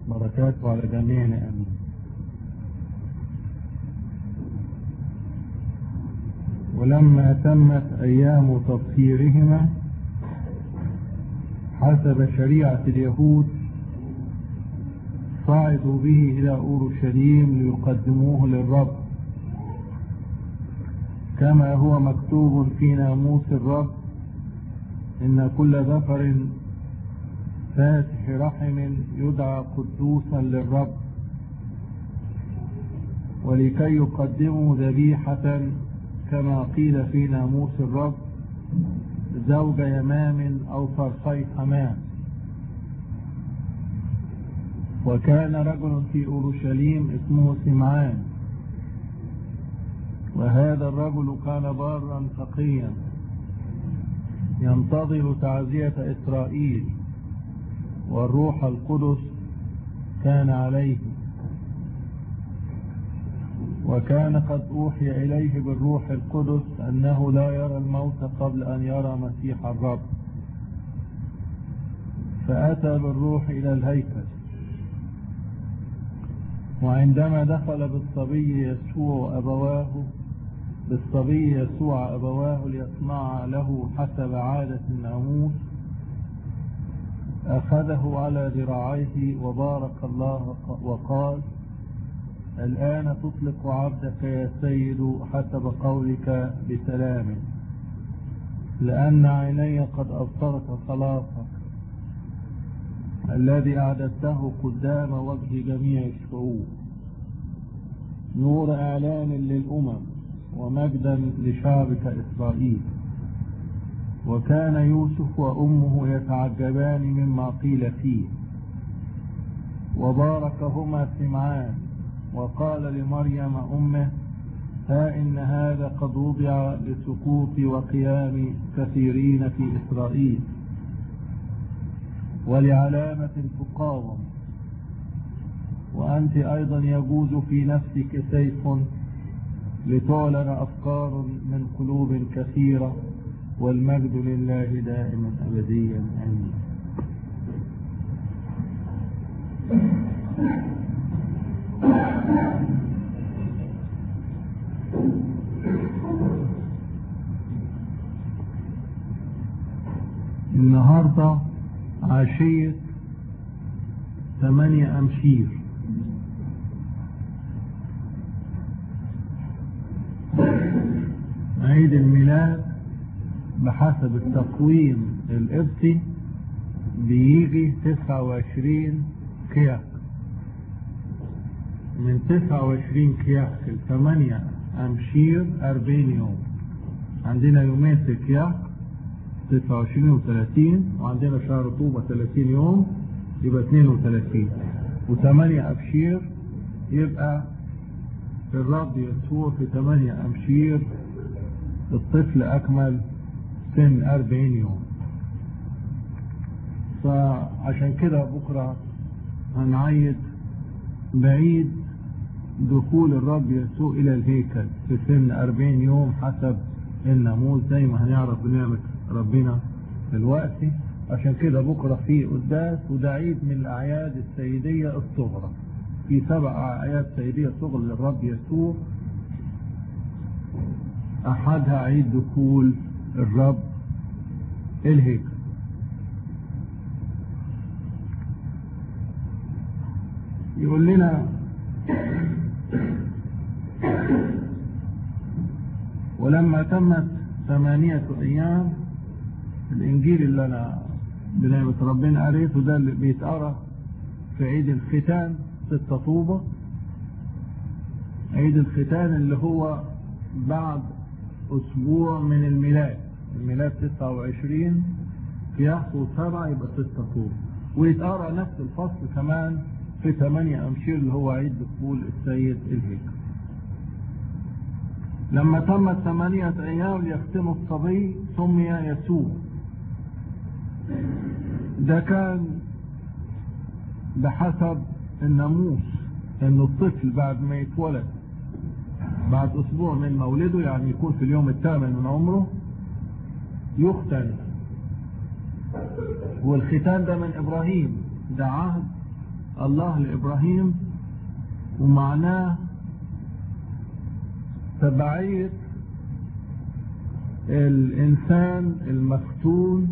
بركاته على جميعنا امين ولما تمت ايام تطهيرهما حسب شريعة اليهود صعدوا به الى اورشليم ليقدموه للرب كما هو مكتوب في ناموس الرب ان كل ذكر فاتح رحم يدعى قدوسا للرب ولكي يقدموا ذبيحة كما قيل في ناموس الرب زوج يمام أو فرقي حمام وكان رجل في أورشليم اسمه سمعان وهذا الرجل كان بارا تقيا ينتظر تعزية إسرائيل والروح القدس كان عليه وكان قد أوحي إليه بالروح القدس أنه لا يرى الموت قبل أن يرى مسيح الرب فأتى بالروح إلى الهيكل وعندما دخل بالصبي يسوع أبواه بالصبي يسوع أبواه ليصنع له حسب عادة الناموس أخذه على ذراعيه وبارك الله وقال الآن تطلق عبدك يا سيد حسب قولك بسلام لأن عيني قد أبصرت خلاصك الذي أعددته قدام وجه جميع الشعوب نور إعلان للأمم ومجدا لشعبك إسرائيل وكان يوسف وأمه يتعجبان مما قيل فيه وباركهما سمعان وقال لمريم أمه ها إن هذا قد وضع لسقوط وقيام كثيرين في إسرائيل ولعلامة تقاوم وأنت أيضا يجوز في نفسك سيف لتعلن أفكار من قلوب كثيرة والمجد لله دائما أبديا آمين النهاردة عشية ثمانية أمشير عيد الميلاد بحسب التقويم القبطي بيجي 29 كياك من 29 كياك ل 8 أمشير 40 يوم عندنا يومين في كياك 29 و 30 وعندنا شهر طوبة 30 يوم يبقى 32 و8 أبشير يبقى الرب يسوع في 8 أمشير الطفل أكمل سن 40 يوم فعشان كده بكرة هنعيد بعيد دخول الرب يسوع إلى الهيكل في سن 40 يوم حسب الناموس زي ما هنعرف بنعمة ربنا دلوقتي عشان كده بكرة في قداس وده عيد من الأعياد السيدية الصغرى في سبع أعياد سيدية صغرى للرب يسوع أحدها عيد دخول الرب الهيكل يقول لنا ولما تمت ثمانية أيام الإنجيل اللي أنا بنعمة ربنا قريته ده اللي بيتقرا في عيد الختان ستة طوبة عيد الختان اللي هو بعد أسبوع من الميلاد الميلاد 29 في يحصل سبعة يبقى ستة طوبة ويتقرا نفس الفصل كمان في ثمانية أمشير اللي هو عيد دخول السيد الهيكل لما تمت ثمانية أيام ليختم الصبي سمي يسوع ده كان بحسب الناموس ان الطفل بعد ما يتولد بعد اسبوع من مولده يعني يكون في اليوم الثامن من عمره يختن والختان ده من ابراهيم ده عهد الله لإبراهيم ومعناه تبعية الإنسان المفتون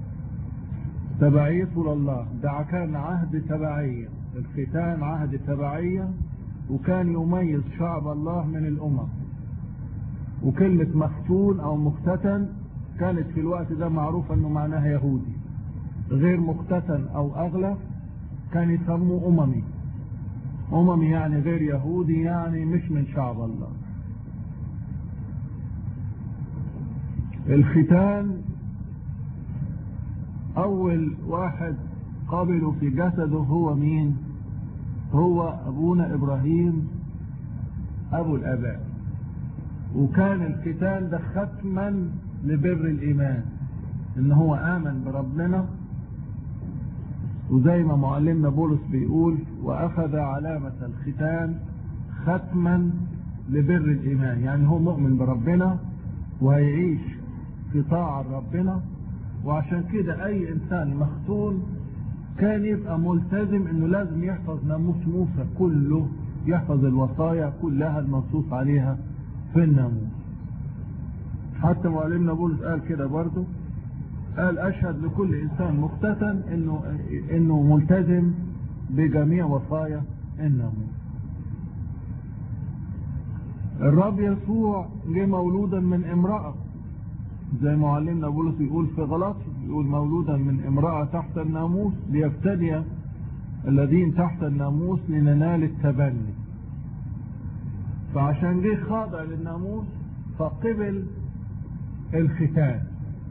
تبعيته لله ده كان عهد تبعية الختان عهد تبعية وكان يميز شعب الله من الأمم وكلمة مختون أو مختتن كانت في الوقت ده معروفة أنه معناها يهودي غير مختتن أو أغلب كان يسموه أممي أممي يعني غير يهودي يعني مش من شعب الله الختان أول واحد قابله في جسده هو مين هو أبونا إبراهيم أبو الآباء وكان الختان ده ختما لبر الإيمان إن هو آمن بربنا وزي ما معلمنا بولس بيقول وأخذ علامة الختان ختما لبر الإيمان يعني هو مؤمن بربنا وهيعيش في طاعة ربنا وعشان كده أي إنسان مختون كان يبقى ملتزم إنه لازم يحفظ ناموس موسى كله يحفظ الوصايا كلها المنصوص عليها في الناموس حتى معلمنا بولس قال كده برضه قال أشهد لكل إنسان مختتن إنه إنه ملتزم بجميع وصايا الناموس الرب يسوع جه مولودا من امرأة زي معلمنا بولس يقول في غلط يقول مولودا من امرأة تحت الناموس ليفتدي الذين تحت الناموس لننال التبني فعشان جه خاضع للناموس فقبل الختان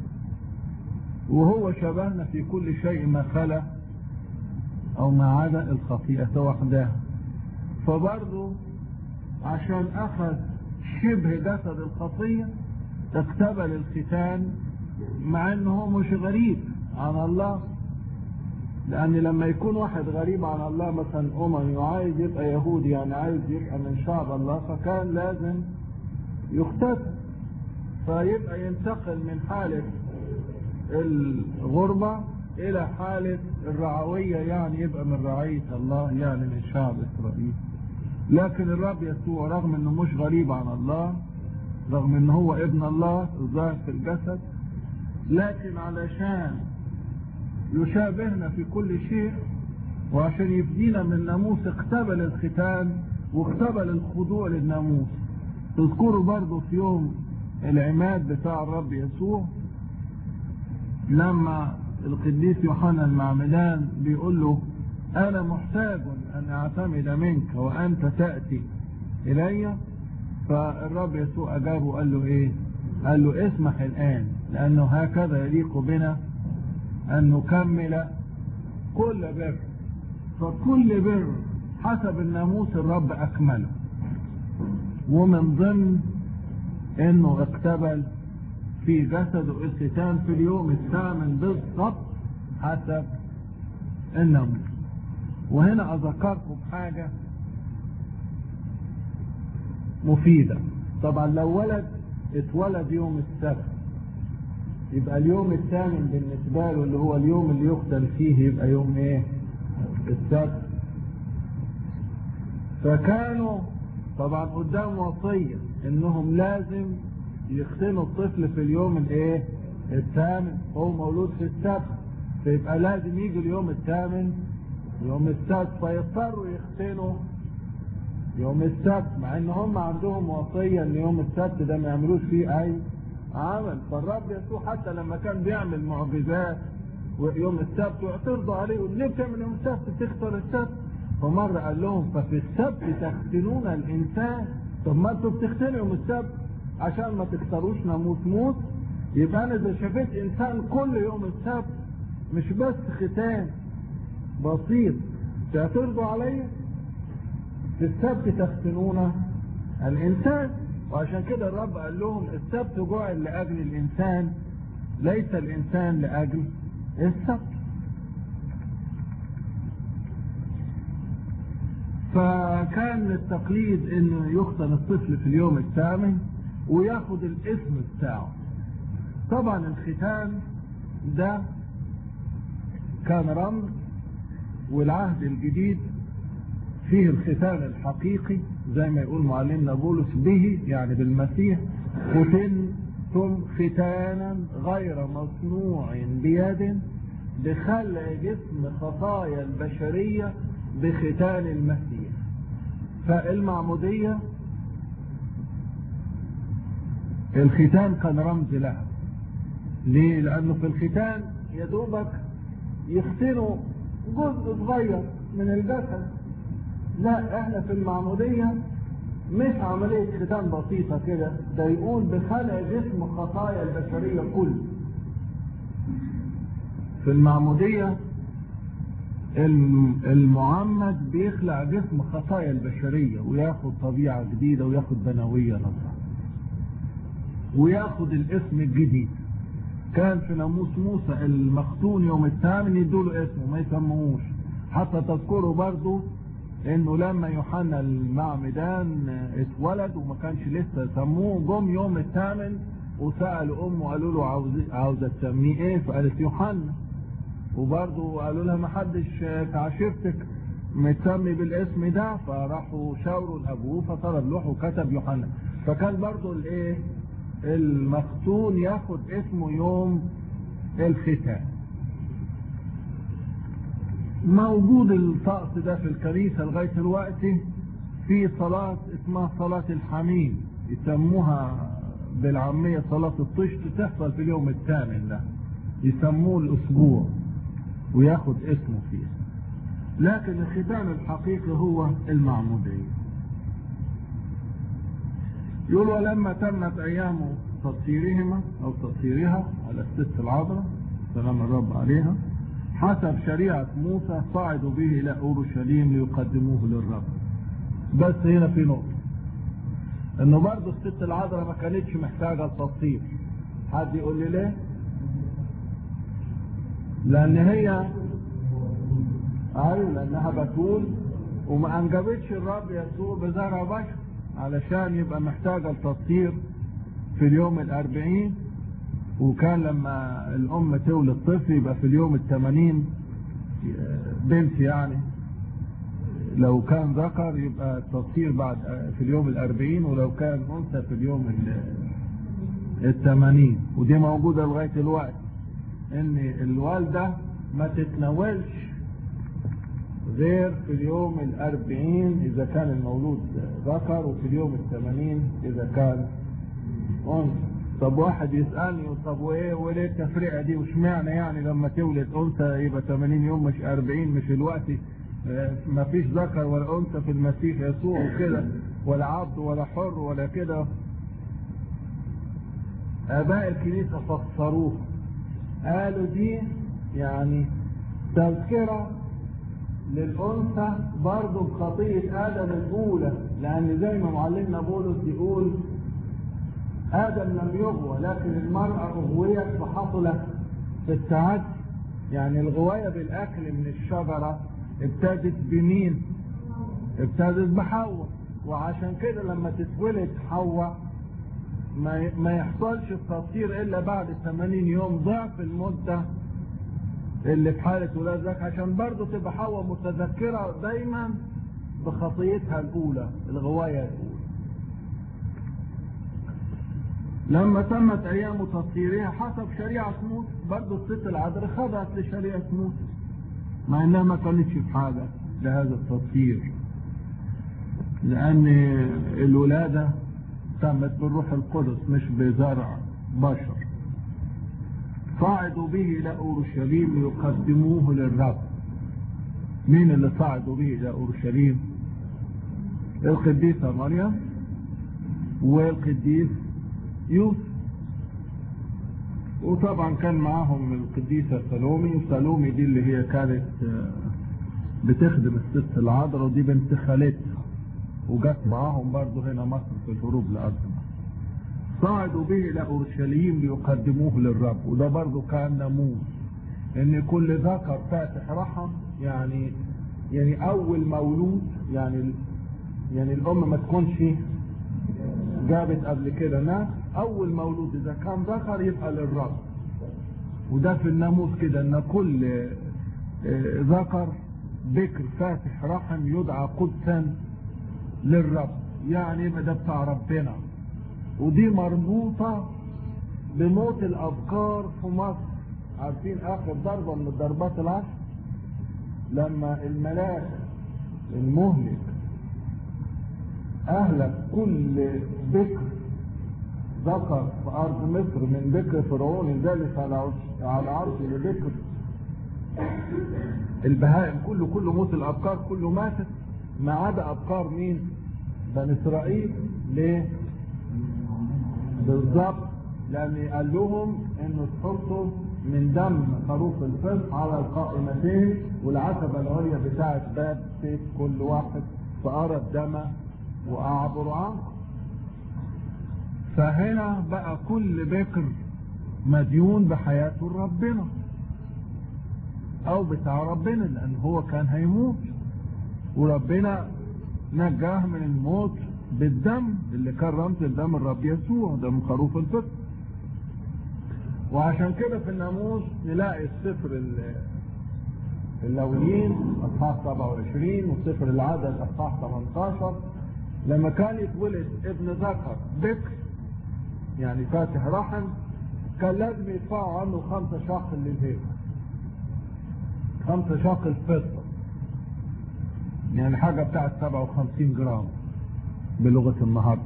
وهو شبهنا في كل شيء ما خلا او ما عدا الخطيئة وحدها فبرضه عشان اخذ شبه جسد الخطية اقتبل الختان مع انه هو مش غريب عن الله لان لما يكون واحد غريب عن الله مثلا اممي وعايز يبقى يهودي يعني عايز يبقى من شعب الله فكان لازم يختتن فيبقى ينتقل من حالة الغربة الى حالة الرعوية يعني يبقى من رعية الله يعني من شعب اسرائيل لكن الرب يسوع رغم انه مش غريب عن الله رغم ان هو ابن الله الظاهر في الجسد لكن علشان يشابهنا في كل شيء وعشان يفدينا من الناموس اقتبل الختان واقتبل الخضوع للناموس تذكروا برضو في يوم العماد بتاع الرب يسوع لما القديس يوحنا المعمدان بيقول له انا محتاج ان اعتمد منك وانت تأتي الي فالرب يسوع اجابه قال له ايه قال له اسمح الان لانه هكذا يليق بنا ان نكمل كل بر فكل بر حسب الناموس الرب اكمله ومن ضمن انه اقتبل في جسده الختان في اليوم الثامن بالضبط حسب الناموس وهنا اذكركم بحاجه مفيدة طبعا لو ولد اتولد يوم السبت يبقى اليوم الثامن بالنسبة له اللي هو اليوم اللي يختل فيه يبقى يوم ايه السبت فكانوا طبعا قدام وصية انهم لازم يختنوا الطفل في اليوم الايه الثامن هو مولود في السبت فيبقى لازم يجي اليوم الثامن يوم السبت فيضطروا يختنوا يوم السبت مع ان هم عندهم وصية ان يوم السبت ده ما يعملوش فيه اي عمل فالرب يسوع حتى لما كان بيعمل معجزات ويوم السبت واعترضوا عليه يقول ليه بتعمل يوم السبت تخسر السبت فمرة قال لهم ففي السبت تختنون الانسان طب ما انتوا بتختنوا يوم السبت عشان ما تكسروش ناموس موت يبقى انا اذا شفت انسان كل يوم السبت مش بس ختان بسيط تعترضوا عليا في السبت تختنون الانسان وعشان كده الرب قال لهم السبت جعل لاجل الانسان ليس الانسان لاجل السبت فكان التقليد انه يختن الطفل في اليوم الثامن وياخد الاسم بتاعه طبعا الختان ده كان رمز والعهد الجديد فيه الختان الحقيقي زي ما يقول معلمنا بولس به يعني بالمسيح ختنتم ختانا غير مصنوع بيد بخلع جسم خطايا البشرية بختان المسيح فالمعمودية الختان كان رمز لها ليه لانه في الختان يا دوبك يختنوا جزء صغير من الجسد لا احنا في المعمودية مش عملية ختان بسيطة كده ده يقول بخلع جسم خطايا البشرية كله في المعمودية المعمد بيخلع جسم خطايا البشرية وياخد طبيعة جديدة وياخد بنوية نظرة وياخد الاسم الجديد كان في ناموس موسى المختون يوم الثامن يدوله اسمه ما يسموهوش حتى تذكروا برضو انه لما يوحنا المعمدان اتولد وما كانش لسه سموه جم يوم الثامن وسالوا امه قالوا له عاوز عاوزه تسميه ايه فقالت يوحنا وبرضه قالوا لها ما حدش في عشيرتك متسمي بالاسم ده فراحوا شاوروا لابوه فطلب لوح وكتب يوحنا فكان برضه الايه المختون ياخد اسمه يوم الختان موجود الطقس ده في الكنيسة لغاية الوقت في صلاة اسمها صلاة الحميم يسموها بالعامية صلاة الطشت تحصل في اليوم الثامن ده يسموه الأسبوع وياخد اسمه فيه لكن الختان الحقيقي هو المعمودية يقول ولما تمت أيام تطهيرهما أو تطهيرها على الست العذراء سلام الرب عليها حسب شريعة موسى صعدوا به إلى أورشليم ليقدموه للرب بس هنا في نقطة إنه برضه الست العذراء ما كانتش محتاجة التطهير حد يقول لي ليه؟ لأن هي أيوة لأنها بتول وما أنجبتش الرب يسوع بزرع بشر علشان يبقى محتاجة التطهير في اليوم الأربعين وكان لما الأم تولد طفل يبقى في اليوم الثمانين بنت يعني لو كان ذكر يبقى التطهير بعد في اليوم الأربعين ولو كان أنثى في اليوم الثمانين ودي موجودة لغاية الوقت إن الوالدة ما تتناولش غير في اليوم الأربعين إذا كان المولود ذكر وفي اليوم الثمانين إذا كان أنثى طب واحد يسألني طب وإيه وليه التفرقة دي واشمعنى يعني لما تولد أنثى يبقى 80 يوم مش 40 مش الوقت ما فيش ذكر ولا أنثى في المسيح يسوع وكده ولا عبد ولا حر ولا كده آباء الكنيسة فسروها قالوا دي يعني تذكرة للأنثى برضه بخطية آدم الأولى لأن زي ما معلمنا بولس يقول آدم لم يغوى لكن المرأة أغويت فحصلت في التعدي يعني الغواية بالأكل من الشجرة ابتدت بمين؟ ابتدت بحواء وعشان كده لما تتولد حواء ما ما يحصلش التطهير إلا بعد 80 يوم ضعف المدة اللي في حالة ولاد ذاك عشان برضه تبقى حواء متذكرة دايما بخطيتها الأولى الغواية الأولى لما تمت أيام تطهيرها حسب شريعة موسى برضه الست العذراء خضعت لشريعة موسى مع إنها ما كانتش بحاجة لهذا التطهير لأن الولادة تمت بالروح القدس مش بزرع بشر صعدوا به إلى أورشليم ليقدموه للرب مين اللي صعدوا به إلى أورشليم القديسة مريم والقديس يوسف وطبعا كان معاهم القديسة سلومي وسلومي دي اللي هي كانت بتخدم الست العذراء ودي بنت خالتها وجت معاهم برضه هنا مصر في الهروب لأرض صعدوا به إلى أورشليم ليقدموه للرب وده برضه كان ناموس إن كل ذكر فاتح رحم يعني يعني أول مولود يعني يعني الأم ما تكونش جابت قبل كده ناس أول مولود إذا كان ذكر يبقى للرب وده في الناموس كده إن كل ذكر بكر فاتح رحم يدعى قدسا للرب يعني يبقى ده بتاع ربنا ودي مربوطة بموت الأبكار في مصر عارفين آخر ضربة من الضربات العشر لما الملاك المهلك أهلك كل بكر ذكر في أرض مصر من بكر فرعون الجالس على عرش- على عرش لبكر البهائم كله كله موت الأبكار كله ماتت ما عدا أبكار مين؟ بني إسرائيل ليه؟ بالظبط لأن قال لهم إنه تحطوا من دم خروف الفصح على القائمتين والعتبة العليا بتاعت باب سيف كل واحد فأرى الدم وأعبر عنه فهنا بقى كل بكر مديون بحياته لربنا او بتاع ربنا لان هو كان هيموت وربنا نجاه من الموت بالدم اللي كان رمز الدم الرب يسوع دم خروف الفطر وعشان كده في الناموس نلاقي السفر ال- اللاويين اصحاح 27 وسفر العدد اصحاح 18 لما كان يتولد ابن ذكر بكر يعني فاتح رحم كان لازم يدفعوا عنه خمسة شاقل للهيبة خمسة شاقل فضة يعني حاجة بتاعت 57 جرام بلغة النهاردة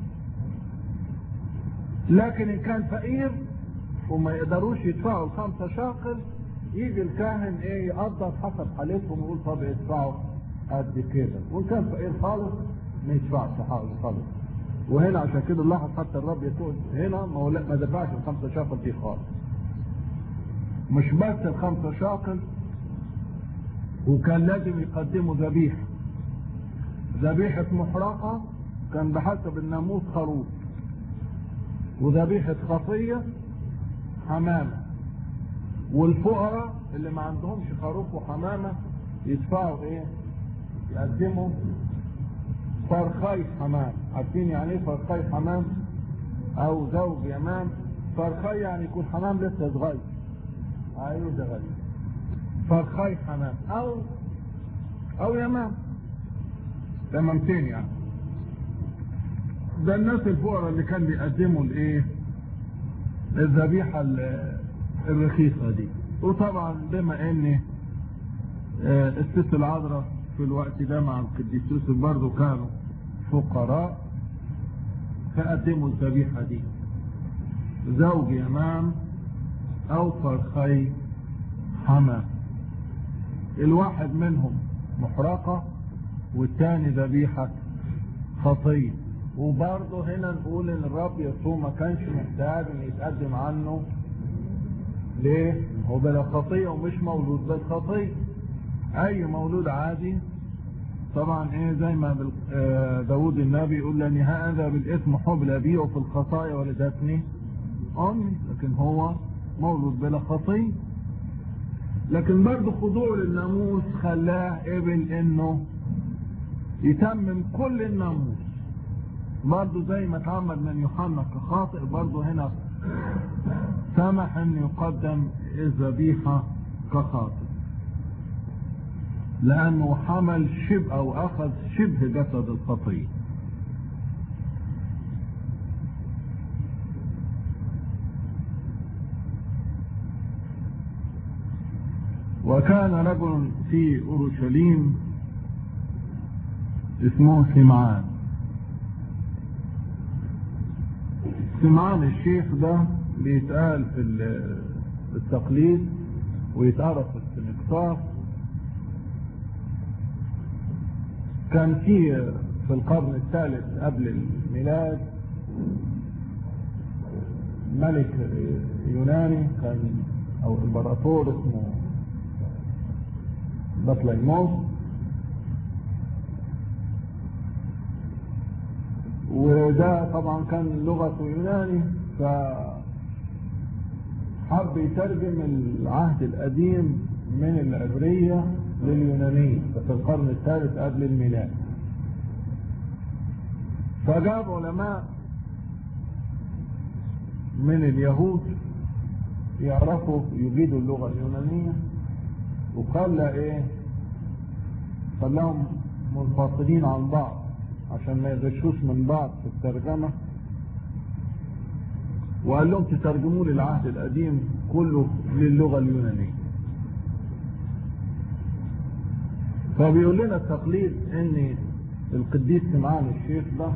لكن إن كان فقير وما يقدروش يدفعوا الخمسة شاقل يجي الكاهن ايه يقدر حسب حالتهم ويقول طب ادفعوا قد كده وان كان فقير خالص ما يدفعش حاجه خالص وهنا عشان كده نلاحظ حتى الرب يسوع هنا ما هو لا ما دفعش الخمسه شاقل دي خالص مش بس الخمسه شاقل وكان لازم يقدموا ذبيحه ذبيحه محرقه كان بحسب الناموس خروف وذبيحه خطيه حمامه والفقراء اللي ما عندهمش خروف وحمامه يدفعوا ايه؟ يقدموا فرخي حمام عارفين يعني ايه فرخي حمام او زوج يمام فرخي يعني يكون حمام لسه صغير ايوه ده غريب فرخي حمام او او يمام تمامتين يعني ده الناس الفقراء اللي كان بيقدموا الايه الذبيحه ال- الرخيصه دي وطبعا بما ان آه، الست العذراء في الوقت ده مع القديس يوسف برضه كانوا فقراء فقدموا الذبيحه دي زوج يمام او فرخي حمام الواحد منهم محرقه والتاني ذبيحه خطيه وبرضه هنا نقول ان الرب يسوع ما كانش محتاج ان يتقدم عنه ليه؟ هو بلا خطيه ومش مولود بالخطيه اي مولود عادي طبعا ايه زي ما بال- آه، داود النبي يقول لاني هذا بالاثم حبل ابي وفي الخطايا ولدتني امي لكن هو مولود بلا خطيه لكن برضه خضوعه للناموس خلاه قبل انه يتمم كل الناموس برضه زي ما اتعمد من يوحنا كخاطئ برضه هنا سمح ان يقدم الذبيحه كخاطئ لانه حمل شبه او اخذ شبه جسد الخطيه وكان رجل في اورشليم اسمه سمعان سمعان الشيخ ده بيتقال في ال- التقليد ويتعرف في السنكسار كان في في القرن الثالث قبل الميلاد ملك يوناني كان او امبراطور اسمه بطليموس وده طبعا كان لغته يوناني ف حب يترجم العهد القديم من العبرية لليونانية في القرن الثالث قبل الميلاد فجاب علماء من اليهود يعرفوا يجيدوا اللغة اليونانية وقال له ايه خلاهم منفصلين عن بعض عشان ما يغشوش من بعض في الترجمة وقال لهم تترجموا لي العهد القديم كله للغة اليونانية فبيقول لنا التقليد ان القديس سمعان الشيخ ده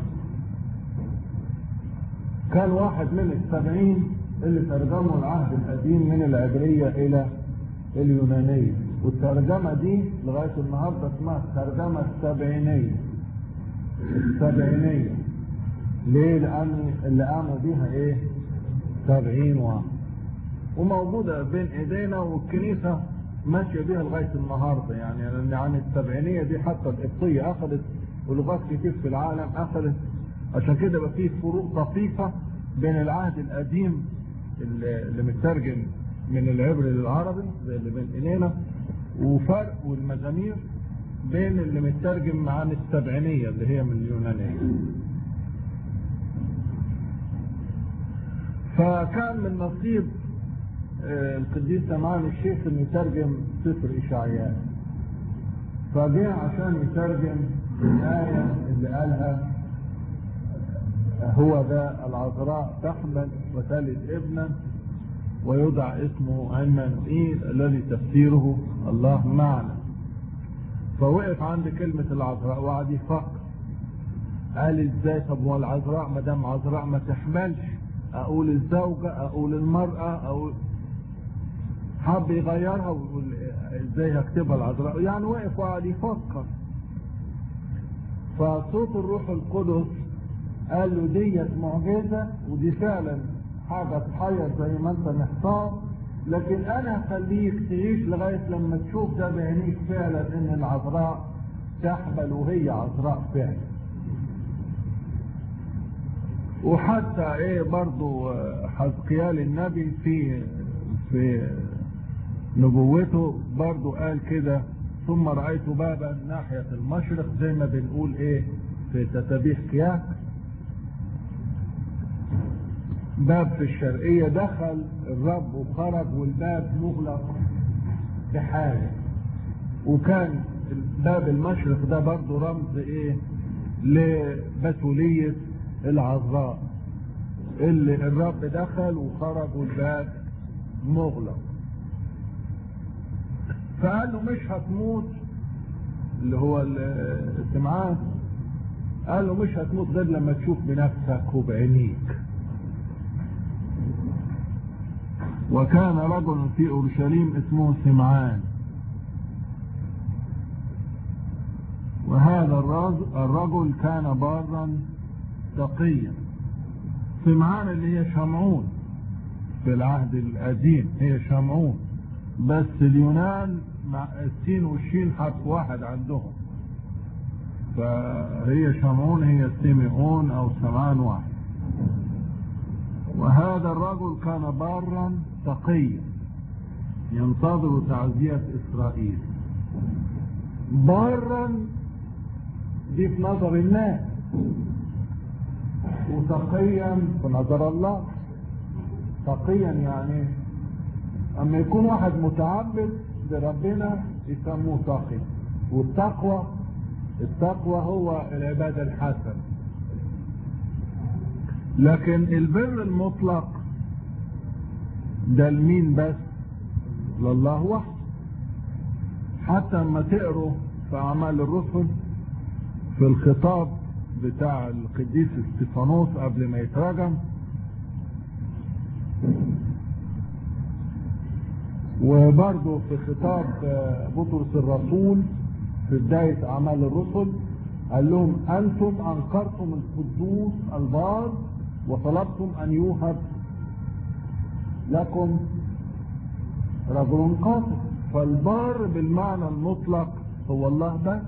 كان واحد من السبعين اللي ترجموا العهد القديم من العبرية الى اليونانية والترجمة دي لغاية النهاردة اسمها الترجمة السبعينية السبعينية ليه؟ لأن اللي قاموا بيها إيه؟ سبعين واحد وموجودة بين إيدينا والكنيسة ماشية بيها لغاية النهاردة يعني لأن يعني السبعينية دي حتى القبطية أخذت ولغات كتير في العالم أخذت عشان كده بقى فيه فروق طفيفة بين العهد القديم اللي اللي مترجم من العبري للعربي زي اللي بين ايدينا وفرق والمزامير بين اللي مترجم عن السبعينية اللي هي من اليونانية فكان من نصيب آه، القديس سمعان الشيخ انه يترجم سفر اشعياء فجاء عشان يترجم الآية اللي قالها هو ذا العذراء تحمل وتلد ابنا ويدعى اسمه عمانوئيل الذي تفسيره الله معنا فوقف عند كلمة العذراء وقعد يفكر قال ازاي طب والعذراء ما دام عذراء ما تحملش اقول الزوجة اقول المرأة اقول حب يغيرها ويقول ازاي هكتبها العذراء يعني وقف وقعد يفكر فصوت الروح القدس قال له ديت معجزة ودي فعلا حاجة تحير زي ما انت محتار لكن انا هخليك تعيش لغاية لما تشوف ده بعينيك فعلا ان العذراء تحمل وهي عذراء فعلا وحتى ايه برضو حزقيال النبي في في نبوته برضو قال كده ثم رأيت بابا ناحية المشرق زي ما بنقول ايه في تتابيح كياك باب في الشرقية دخل الرب وخرج والباب مغلق بحاجة وكان باب المشرق ده برضو رمز ايه لبتولية العذراء اللي الرب دخل وخرج والباب مغلق فقال له مش هتموت اللي هو السمعان قال له مش هتموت غير لما تشوف بنفسك وبعينيك وكان رجل في اورشليم اسمه سمعان وهذا الرجل كان بارا تقيا سمعان اللي هي شمعون في العهد القديم هي شمعون بس اليونان مع السين والشين حرف واحد عندهم فهي شمعون هي سيميون او سمعان واحد وهذا الرجل كان بارا تقيا ينتظر تعزية اسرائيل بارا دي في نظر الناس وتقيا في نظر الله تقيا يعني اما يكون واحد متعبد لربنا يسموه تقي والتقوى التقوى هو العبادة الحسنة لكن البر المطلق ده لمين بس لله وحده حتى اما تقروا في اعمال الرسل في الخطاب بتاع القديس استفانوس قبل ما يترجم وبرضه في خطاب بطرس الرسول في بداية أعمال الرسل قال لهم أنتم أنكرتم القدوس البار وطلبتم أن يوهب لكم رجل قاصر فالبار بالمعنى المطلق هو الله بس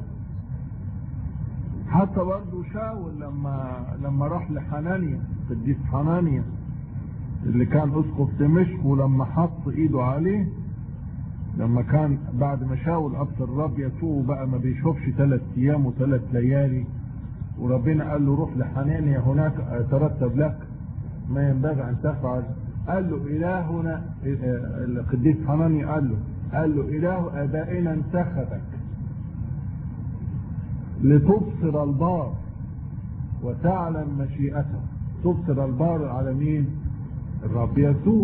حتى برضه شاول لما لما راح لحنانيا قديس حنانيا اللي كان اسقف دمشق ولما حط ايده عليه لما كان بعد ما شاول ابصر الرب يسوع بقى ما بيشوفش ثلاث ايام وثلاث ليالي وربنا قال له روح لحنانيا هناك ترتب لك ما ينبغي ان تفعل قال له الهنا القديس حنانيا قال له قال له اله ابائنا انتخبك لتبصر البار وتعلم مشيئته تبصر البار على مين الرب يسوع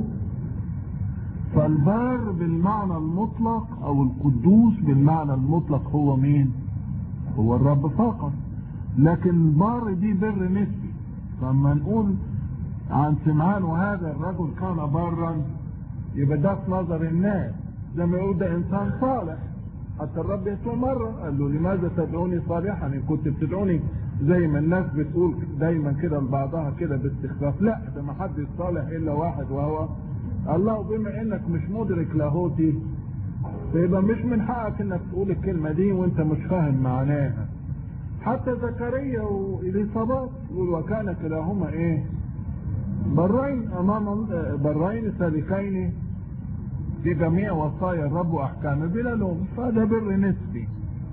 فالبار بالمعنى المطلق او القدوس بالمعنى المطلق هو مين هو الرب فقط لكن البار دي بر نسبي لما نقول عن سمعان وهذا الرجل كان برا يبقى ده في نظر الناس زي ما يقول ده انسان صالح حتى الرب يسوع مرة قال له لماذا تدعوني صالحا ان كنت بتدعوني زي ما الناس بتقول دايما كده لبعضها كده باستخفاف لا ده ما حد صالح الا واحد وهو الله بما انك مش مدرك لاهوتي فيبقى مش من حقك انك تقول الكلمة دي وانت مش فاهم معناها حتى زكريا واليصابات يقول وكان كلاهما ايه برين امام برين سالكين في جميع وصايا الرب واحكامه بلا لوم فهذا بر نسبي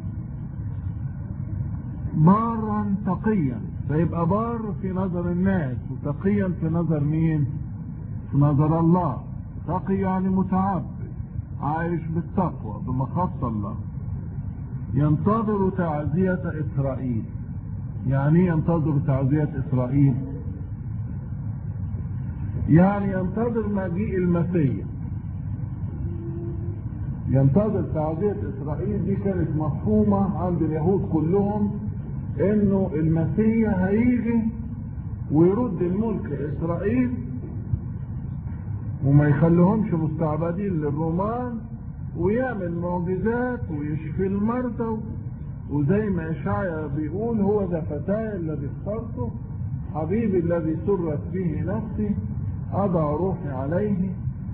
بارا تقيا فيبقى بار في نظر الناس وتقيا في نظر مين في نظر الله تقي يعني متعبد عايش بالتقوى بمخاص الله ينتظر تعزية إسرائيل يعني ينتظر تعزية إسرائيل يعني ينتظر مجيء المسيح ينتظر تعزية إسرائيل دي كانت مفهومة عند اليهود كلهم إنه المسيح هيجي ويرد الملك لإسرائيل وما يخليهمش مستعبدين للرومان ويعمل معجزات ويشفي المرضى وزي ما إشعيا بيقول هو ذا فتاي الذي اخترته حبيبي الذي سرت به نفسي أضع روحي عليه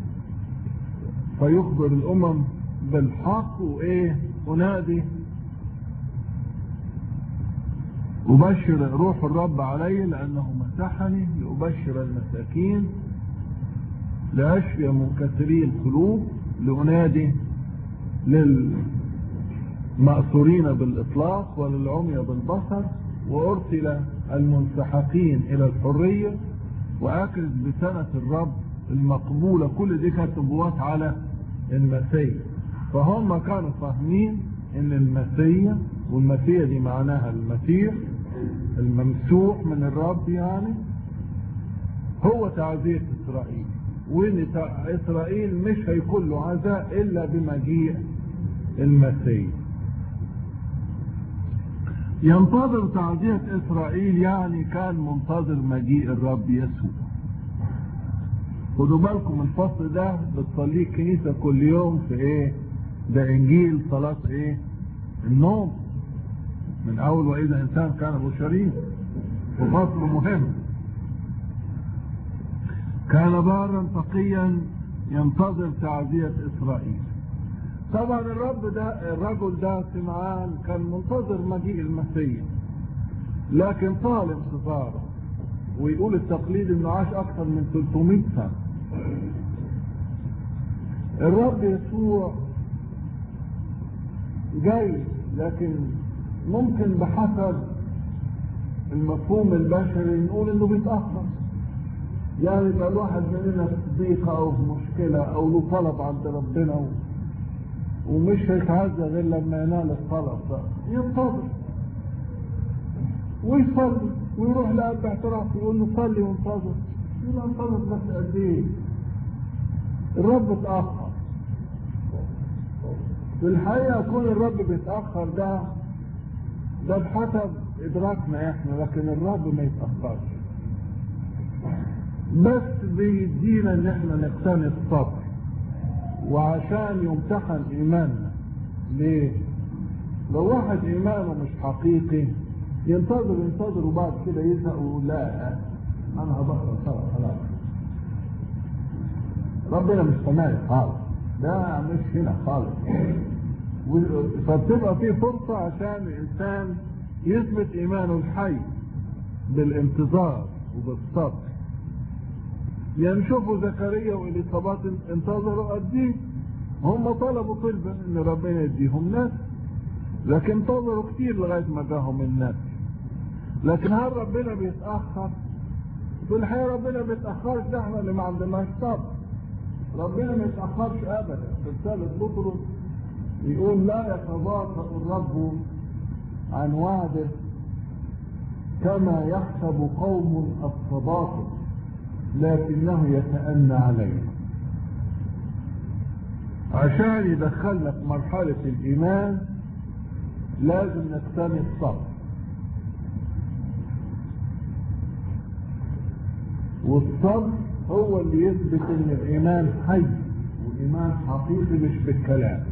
فيخبر الأمم بالحق وإيه أنادي أبشر روح الرب علي لأنه مسحني لأبشر المساكين لأشفي منكسري القلوب لأنادي للمأسورين بالإطلاق وللعمي بالبصر وأرسل المنسحقين إلى الحرية وأكرز بسنة الرب المقبولة كل دي كانت نبوات على المسيح فهم كانوا فاهمين ان المسيح والمسيح دي معناها المسيح الممسوح من الرب يعني هو تعزية اسرائيل وان اسرائيل مش هيكون له عزاء الا بمجيء المسيح ينتظر تعزية اسرائيل يعني كان منتظر مجيء الرب يسوع خدوا بالكم الفصل ده بتصليه الكنيسة كل يوم في ايه ده انجيل صلاة ايه النوم من اول واذا انسان كان بشرين وفصل مهم كان بارا تقيا ينتظر تعزية اسرائيل طبعا الرب ده الرجل ده سمعان كان منتظر مجيء المسيح لكن طال انتظاره ويقول التقليد انه عاش اكثر من 300 سنة الرب يسوع جاي لكن ممكن بحسب المفهوم البشري نقول انه بيتأخر يعني يبقى الواحد مننا في ضيقة او في مشكلة او له طلب عند ربنا و... ومش هيتعزى غير لما ينال الطلب ده ينتظر ويصلي ويروح لأب اعتراف يقول له صلي وانتظر يقول له انتظر بس قد ايه الرب اتأخر في الحقيقة كون الرب بيتأخر ده ده بحسب إدراكنا إحنا لكن الرب ما يتأخرش بس بيدينا إن إحنا نقتني الصبر وعشان يمتحن إيماننا ليه؟ لو واحد إيمانه مش حقيقي ينتظر ينتظر وبعد كده يزهق ويقول لا أنا هبطل خلاص خلاص ربنا مش سامعني خالص ده مش هنا خالص فبتبقى في فرصة عشان الإنسان يثبت إيمانه الحي بالانتظار وبالصبر يعني شوفوا زكريا والإصابات انتظروا قد ايه هم طلبوا طلبة إن ربنا يديهم ناس لكن انتظروا كتير لغاية ما جاهم الناس لكن هل ربنا بيتأخر؟ في الحقيقة ربنا بيتأخرش ده احنا اللي ما عندناش صبر ربنا ما يتأخرش أبدا في رسالة بطرس يقول لا يتباطأ الرب عن وعده كما يحسب قوم الصباطل لكنه يتأنى عليه عشان يدخلنا في مرحلة الإيمان لازم نقتني الصبر والصبر هو اللي يثبت ان الايمان حي والايمان حقيقي مش بالكلام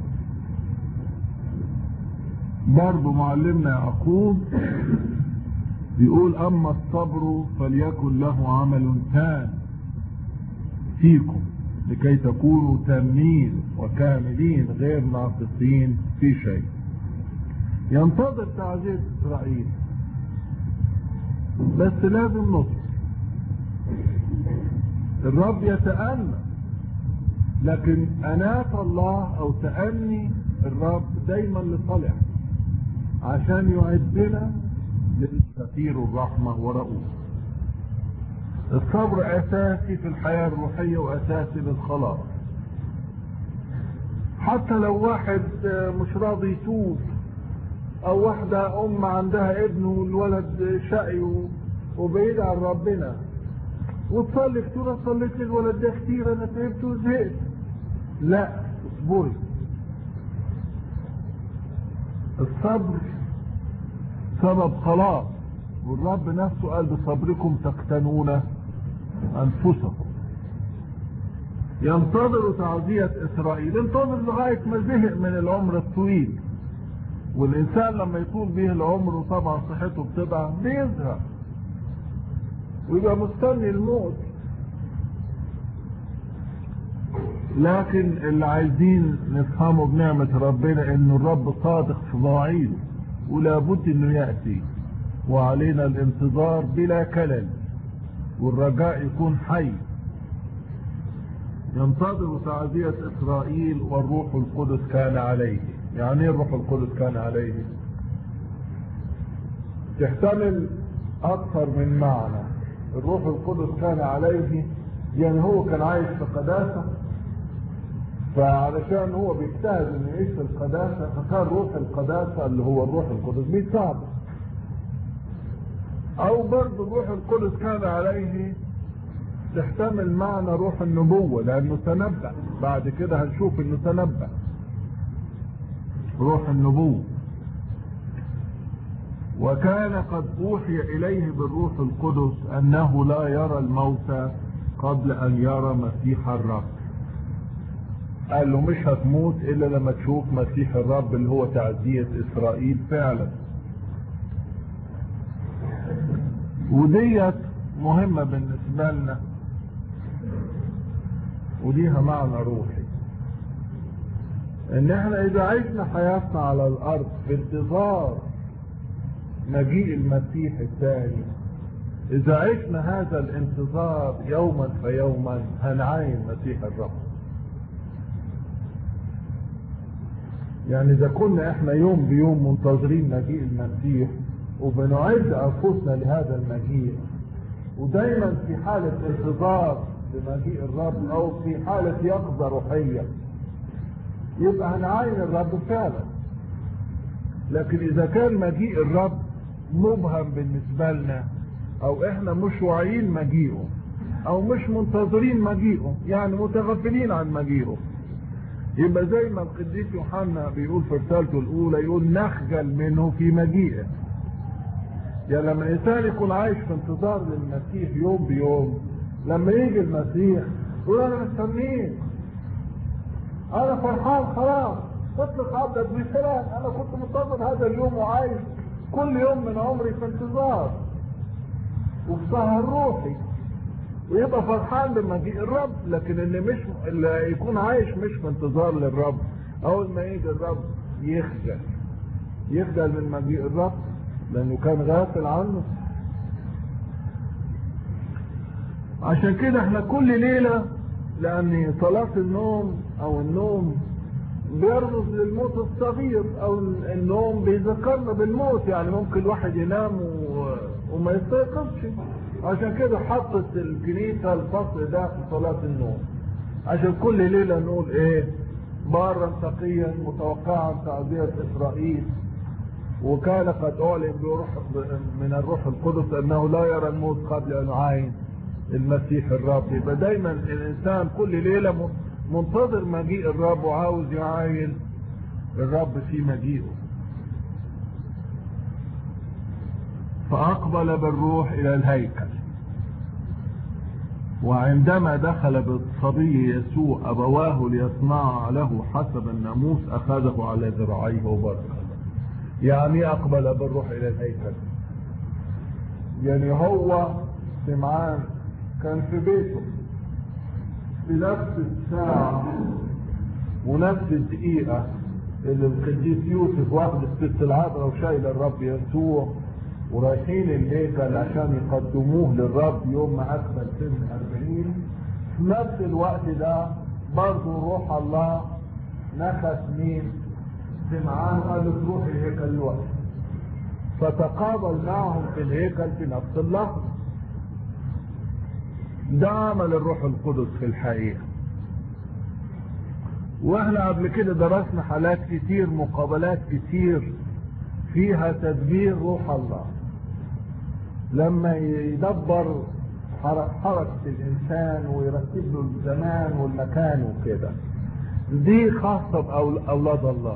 برضه معلمنا يعقوب بيقول اما الصبر فليكن له عمل تام فيكم لكي تكونوا تامين وكاملين غير ناقصين في شيء ينتظر تعزية اسرائيل بس لازم نصبر الرب يتأنى لكن أناة الله أو تأني الرب دايما لصالح عشان يعدنا للكثير الرحمة ورؤوف الصبر أساسي في الحياة الروحية وأساسي للخلاص حتى لو واحد مش راضي يتوب أو واحدة أم عندها ابن والولد شقي وبعيد عن ربنا وتصلي تقول انا صليت للولد ده كتير انا تعبت وزهقت لا اصبري الصبر سبب خلاص والرب نفسه قال بصبركم تقتنون انفسكم ينتظر تعزية اسرائيل انتظر لغاية ما زهق من العمر الطويل والانسان لما يطول به العمر وطبعا صحته بتضعف بيزهق ويبقى مستني الموت لكن اللي عايزين نفهمه بنعمة ربنا ان الرب صادق في مواعيده ولا بد انه يأتي وعلينا الانتظار بلا كلل والرجاء يكون حي ينتظر تعزية اسرائيل والروح القدس كان عليه يعني ايه الروح القدس كان عليه تحتمل اكثر من معنى الروح القدس كان عليه يعني هو كان عايش في قداسة فعلشان هو بيجتهد انه يعيش في القداسة فكان روح القداسة اللي هو الروح القدس بيساعده او برضه الروح القدس كان عليه تحتمل معنى روح النبوة لانه تنبأ بعد كده هنشوف انه تنبأ روح النبوة وكان قد اوحي اليه بالروح القدس انه لا يرى الموت قبل ان يرى مسيح الرب قال له مش هتموت الا لما تشوف مسيح الرب اللي هو تعزية اسرائيل فعلا وديت مهمة بالنسبة لنا وليها معنى روحي ان احنا اذا عشنا حياتنا على الارض في انتظار مجيء المسيح الثاني اذا عشنا هذا الانتظار يوما فيوما هنعاين مسيح الرب يعني اذا كنا احنا يوم بيوم منتظرين مجيء المسيح وبنعد انفسنا لهذا المجيء ودايما في حالة انتظار لمجيء الرب او في حالة يقظة روحية يبقى هنعاين الرب فعلا لكن اذا كان مجيء الرب مبهم بالنسبة لنا او احنا مش واعيين مجيئه او مش منتظرين مجيئه يعني متغفلين عن مجيئه يبقى زي ما القديس يوحنا بيقول في رسالته الاولى يقول نخجل منه في مجيئه يعني لما الانسان يكون عايش في انتظار للمسيح يوم بيوم لما يجي المسيح يقول انا مستنيه انا فرحان خلاص اطلق عبدك بسلام انا كنت منتظر هذا اليوم وعايش كل يوم من عمري في انتظار وفي سهر روحي ويبقى فرحان بمجيء الرب لكن اللي مش اللي يكون عايش مش في انتظار للرب اول ما يجي الرب يخجل يخجل من مجيء الرب لانه كان غافل عنه عشان كده احنا كل ليلة لان صلاة النوم او النوم بيرمز للموت الصغير او النوم بيذكرنا بالموت يعني ممكن الواحد ينام و... وما يستيقظش عشان كده حطت الكنيسة الفصل ده في صلاة النوم عشان كل ليلة نقول ايه بارا تقيا متوقعا تعزية اسرائيل وكان قد اعلن بروح من الروح القدس انه لا يرى الموت قبل ان يعاين المسيح الرب يبقى دايما الانسان كل ليله منتظر مجيء الرب وعاوز يعاين الرب في مجيئه فاقبل بالروح الى الهيكل وعندما دخل بالصبي يسوع ابواه ليصنعا له حسب الناموس اخذه على ذراعيه وبارك يعني اقبل بالروح الى الهيكل يعني هو سمعان كان في بيته في نفس الساعة ونفس الدقيقة اللي القديس يوسف واخد الست العذراء وشايل الرب يسوع ورايحين الهيكل عشان يقدموه للرب يوم ما اكمل سن 40 في نفس الوقت ده برضه روح الله نفس مين سمعان قال له تروح الهيكل الوقت فتقابل معهم في الهيكل في نفس اللحظة ده عمل الروح القدس في الحقيقة واحنا قبل كده درسنا حالات كتير مقابلات كتير فيها تدبير روح الله لما يدبر حركة الإنسان ويرتب له الزمان والمكان وكده دي خاصة بأولاد الله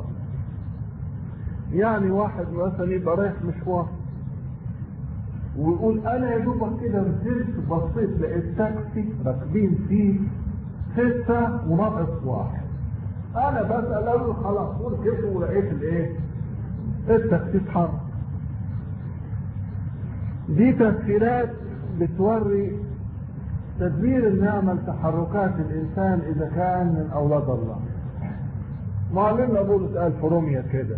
يعني واحد مثلا يبقى رايح مشوار ويقول انا يا دوبك كده نزلت بصيت لقيت تاكسي راكبين فيه ستة وناقص واحد انا بسأل اقول خلاص وركبت ولقيت الايه التاكسي اتحرك دي تسهيلات بتوري تدبير النعمة لتحركات الإنسان إذا كان من أولاد الله. معلمنا بولس قال في روميا كده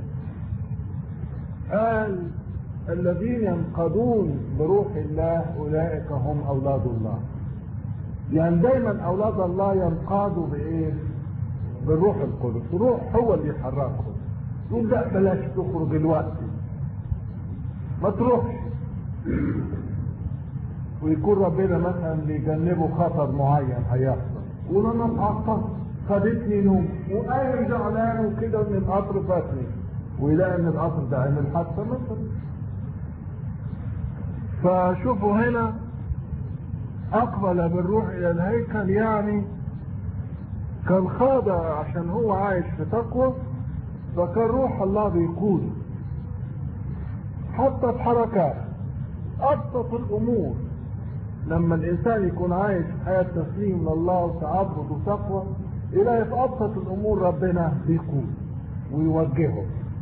قال الذين ينقضون بروح الله أولئك هم أولاد الله. يعني دايما أولاد الله ينقادوا بإيه؟ بالروح القدس، الروح هو اللي يحركهم. يقول لا بلاش تخرج دلوقتي. ما تروحش. ويكون ربنا مثلا بيجنبه خطر معين هيحصل يقول انا اتعطلت خدتني نوم وقايم زعلان وكده ان القطر فاتني ويلاقي ان القطر ده عمل حادثه مثلا فشوفوا هنا اقبل بالروح الى الهيكل يعني كان خاضع عشان هو عايش في تقوى فكان روح الله بيقوده حتى في حركات ابسط الامور لما الانسان يكون عايش حياة تسليم لله وتعبد وتقوى يلاقي في ابسط الامور ربنا بيقود ويوجهه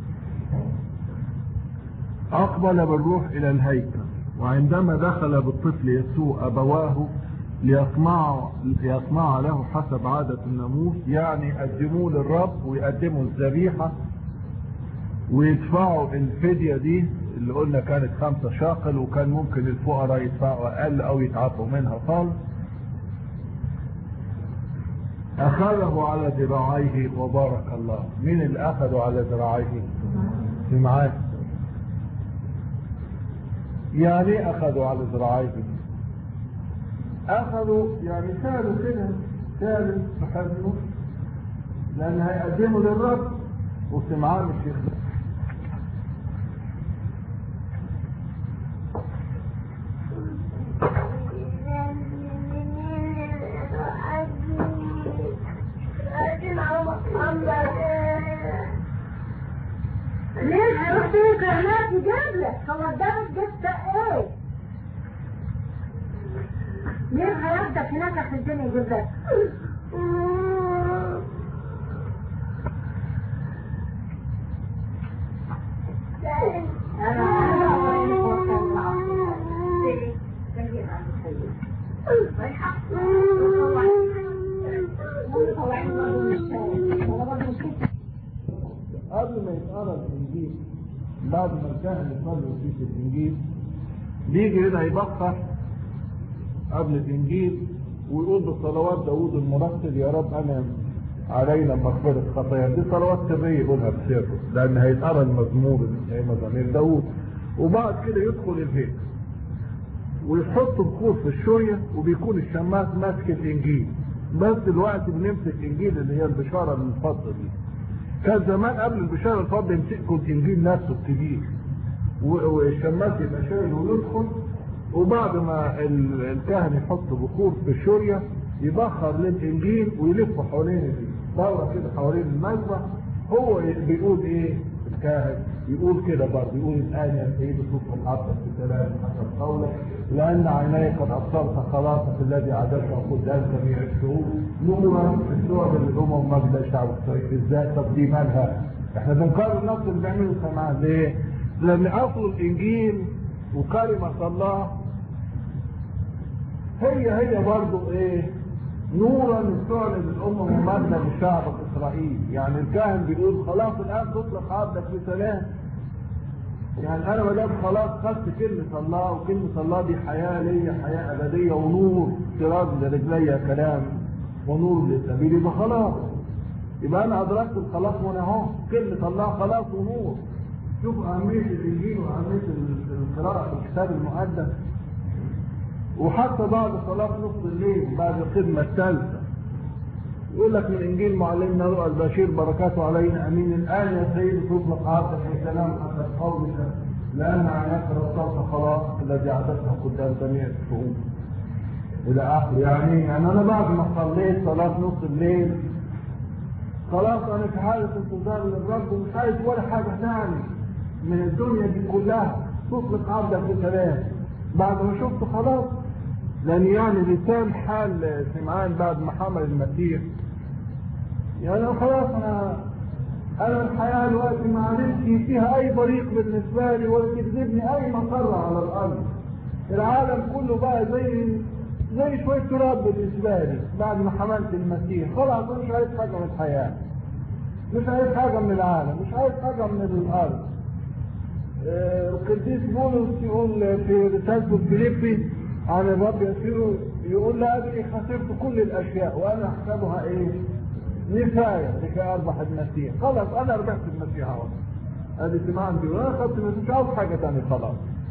اقبل بالروح الى الهيكل وعندما دخل بالطفل يسوع ابواه ليصنعوا ليصنع له حسب عادة الناموس يعني يقدموه للرب ويقدموا الذبيحة ويدفعوا الفدية دي اللي قلنا كانت خمسة شاقل وكان ممكن الفقراء يدفعوا أقل أو يتعافوا منها خالص أخذه على ذراعيه وبارك الله مين اللي أخذه على ذراعيه سمعان يعني أخذوا على ذراعيه أخذوا يعني شالوا كده شالوا بحزنه لأن هيقدموا للرب وسمعان الشيخ ليه هروح فين كرنات يجيب لك هو قدامك جبت ايه ليه هياخدك هناك في الدنيا يجيب لك قبل ما يتقرا الانجيل بعد ما الكاهن يصلي في الانجيل بيجي هنا يبخر قبل الانجيل ويقول بصلوات داوود المرتل يا رب انا علينا مغفرة خطايا دي صلوات سرية يقولها بسره لان هيتقرا المزمور زي مزامير داوود وبعد كده يدخل البيت ويحط بخور في الشوية وبيكون الشماس ماسك الانجيل بس دلوقتي بنمسك انجيل اللي هي البشارة من الفضل دي كان زمان قبل البشاره الفضل يمسكوا الانجيل نفسه الكبير و- والشماس يبقى شايل ويدخل وبعد ما ال- الكاهن يحط بخور في الشوريه يبخر للانجيل ويلف حوالين دوره كده حوالين المذبح هو ي- بيقول ايه الكاهن يقول كده برضه يقول الان يا سيدي صوت الحق في سلام حسب قولك لان عيني قد ابصرت خلاصك الذي عدلته قدام جميع الشعوب نورا في الصور للامم مجد شعب اسرائيل ازاي طب دي مالها احنا بنقارن نفس اللي بنعمله سماع ليه؟ لان اصل الانجيل وكلمه الله هي هي برضه ايه نورا تعلن الامم ومجدا لشعب اسرائيل يعني الكاهن بيقول خلاص الان تطلق عبدك بسلام يعني انا ما دام خلاص خدت كلمه الله وكلمه الله دي حياه ليا حياه ابديه ونور سراج لرجلي كلام ونور للسبيل يبقى خلاص يبقى انا ادركت الخلاص وانا اهو كلمه الله خلاص ونور شوف اهميه الانجيل واهميه القراءه في الكتاب المقدس وحتى بعد صلاة نصف الليل بعد الخدمة الثالثة يقول لك من إنجيل معلمنا رؤى البشير بركاته علينا أمين الآن يا سيدي تطلق عبدك في سلام حسب قولك لأن عيناك رسالة خلاص الذي عدتها قدام جميع الشعوب إلى آخر يعني يعني أنا بعد ما صليت صلاة نصف الليل خلاص أنا في حالة انتظار للرب ومش عايز ولا حاجة ثاني من الدنيا دي كلها تطلق عبدك بسلام بعد ما شفت خلاص لان يعني لسان حال سمعان بعد ما حمل المسيح يعني خلاص انا انا الحياه دلوقتي ما عادتش فيها اي طريق بالنسبه لي ولا تجذبني اي مقر على الارض العالم كله بقى زي زي شويه تراب بالنسبه لي بعد ما حملت المسيح خلاص أنا مش عايز حاجه من الحياه مش عايز حاجه من العالم مش عايز حاجه من الارض آه، القديس بولس يقول في رسالته الفيليبي عن الرب يسير يقول لا ادري خسرت كل الاشياء وانا احسبها ايه؟ نفايه لكي اربح المسيح خلاص انا ربحت المسيح اهو ادي سمعان بيقول انا خدت المسيح مش عاوز حاجه ثانيه خلاص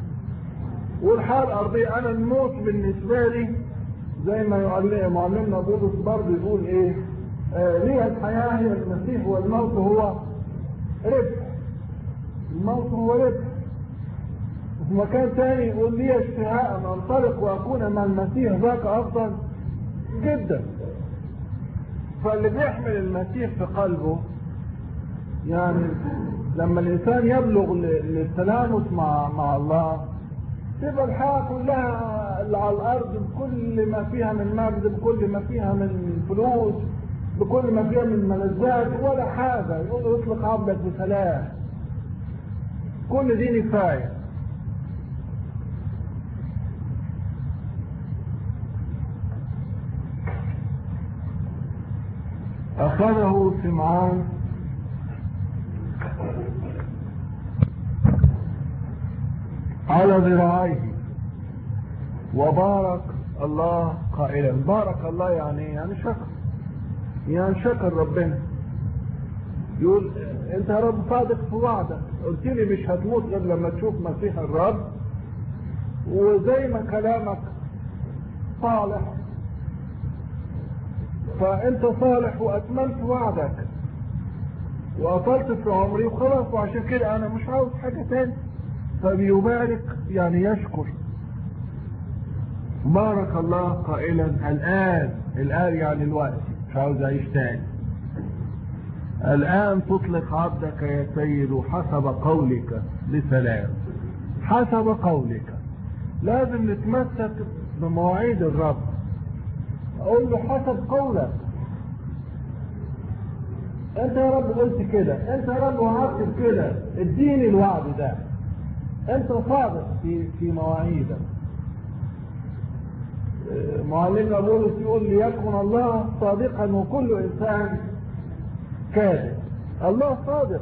والحال الارضيه انا الموت بالنسبه لي زي ما يعلم معلمنا بولس برضه يقول ايه؟ آه لي الحياه هي المسيح والموت هو ربح الموت هو ربح وفي مكان ثاني يقول لي اشتهاء ان انطلق واكون مع المسيح ذاك افضل جدا فاللي بيحمل المسيح في قلبه يعني لما الانسان يبلغ ل- للتلامس مع مع الله تبقى الحياه كلها اللي على الارض بكل ما فيها من مجد بكل ما فيها من فلوس بكل ما فيها من ملذات ولا حاجه يقول اطلق عبدك بسلام كل دي نفايه أخذه سمعان على ذراعيه وبارك الله قائلا بارك الله يعني إيه؟ يعني شكر يعني شكر ربنا يقول انت يا رب صادق في وعدك قلت لي مش هتموت غير لما تشوف مسيح الرب وزي ما كلامك صالح فانت صالح واتممت وعدك واطلت في عمري وخلاص وعشان كده انا مش عاوز حاجه تاني فبيبارك يعني يشكر بارك الله قائلا الان الان يعني الوقت مش عاوز اعيش تاني الان تطلق عبدك يا سيد حسب قولك بسلام حسب قولك لازم نتمسك بمواعيد الرب اقول له حسب قولك انت يا رب قلت كده انت يا رب وعدت بكده اديني الوعد ده انت صادق في في مواعيدك اه، معلمنا بولس يقول ليكن الله صادقا وكل انسان كاذب الله صادق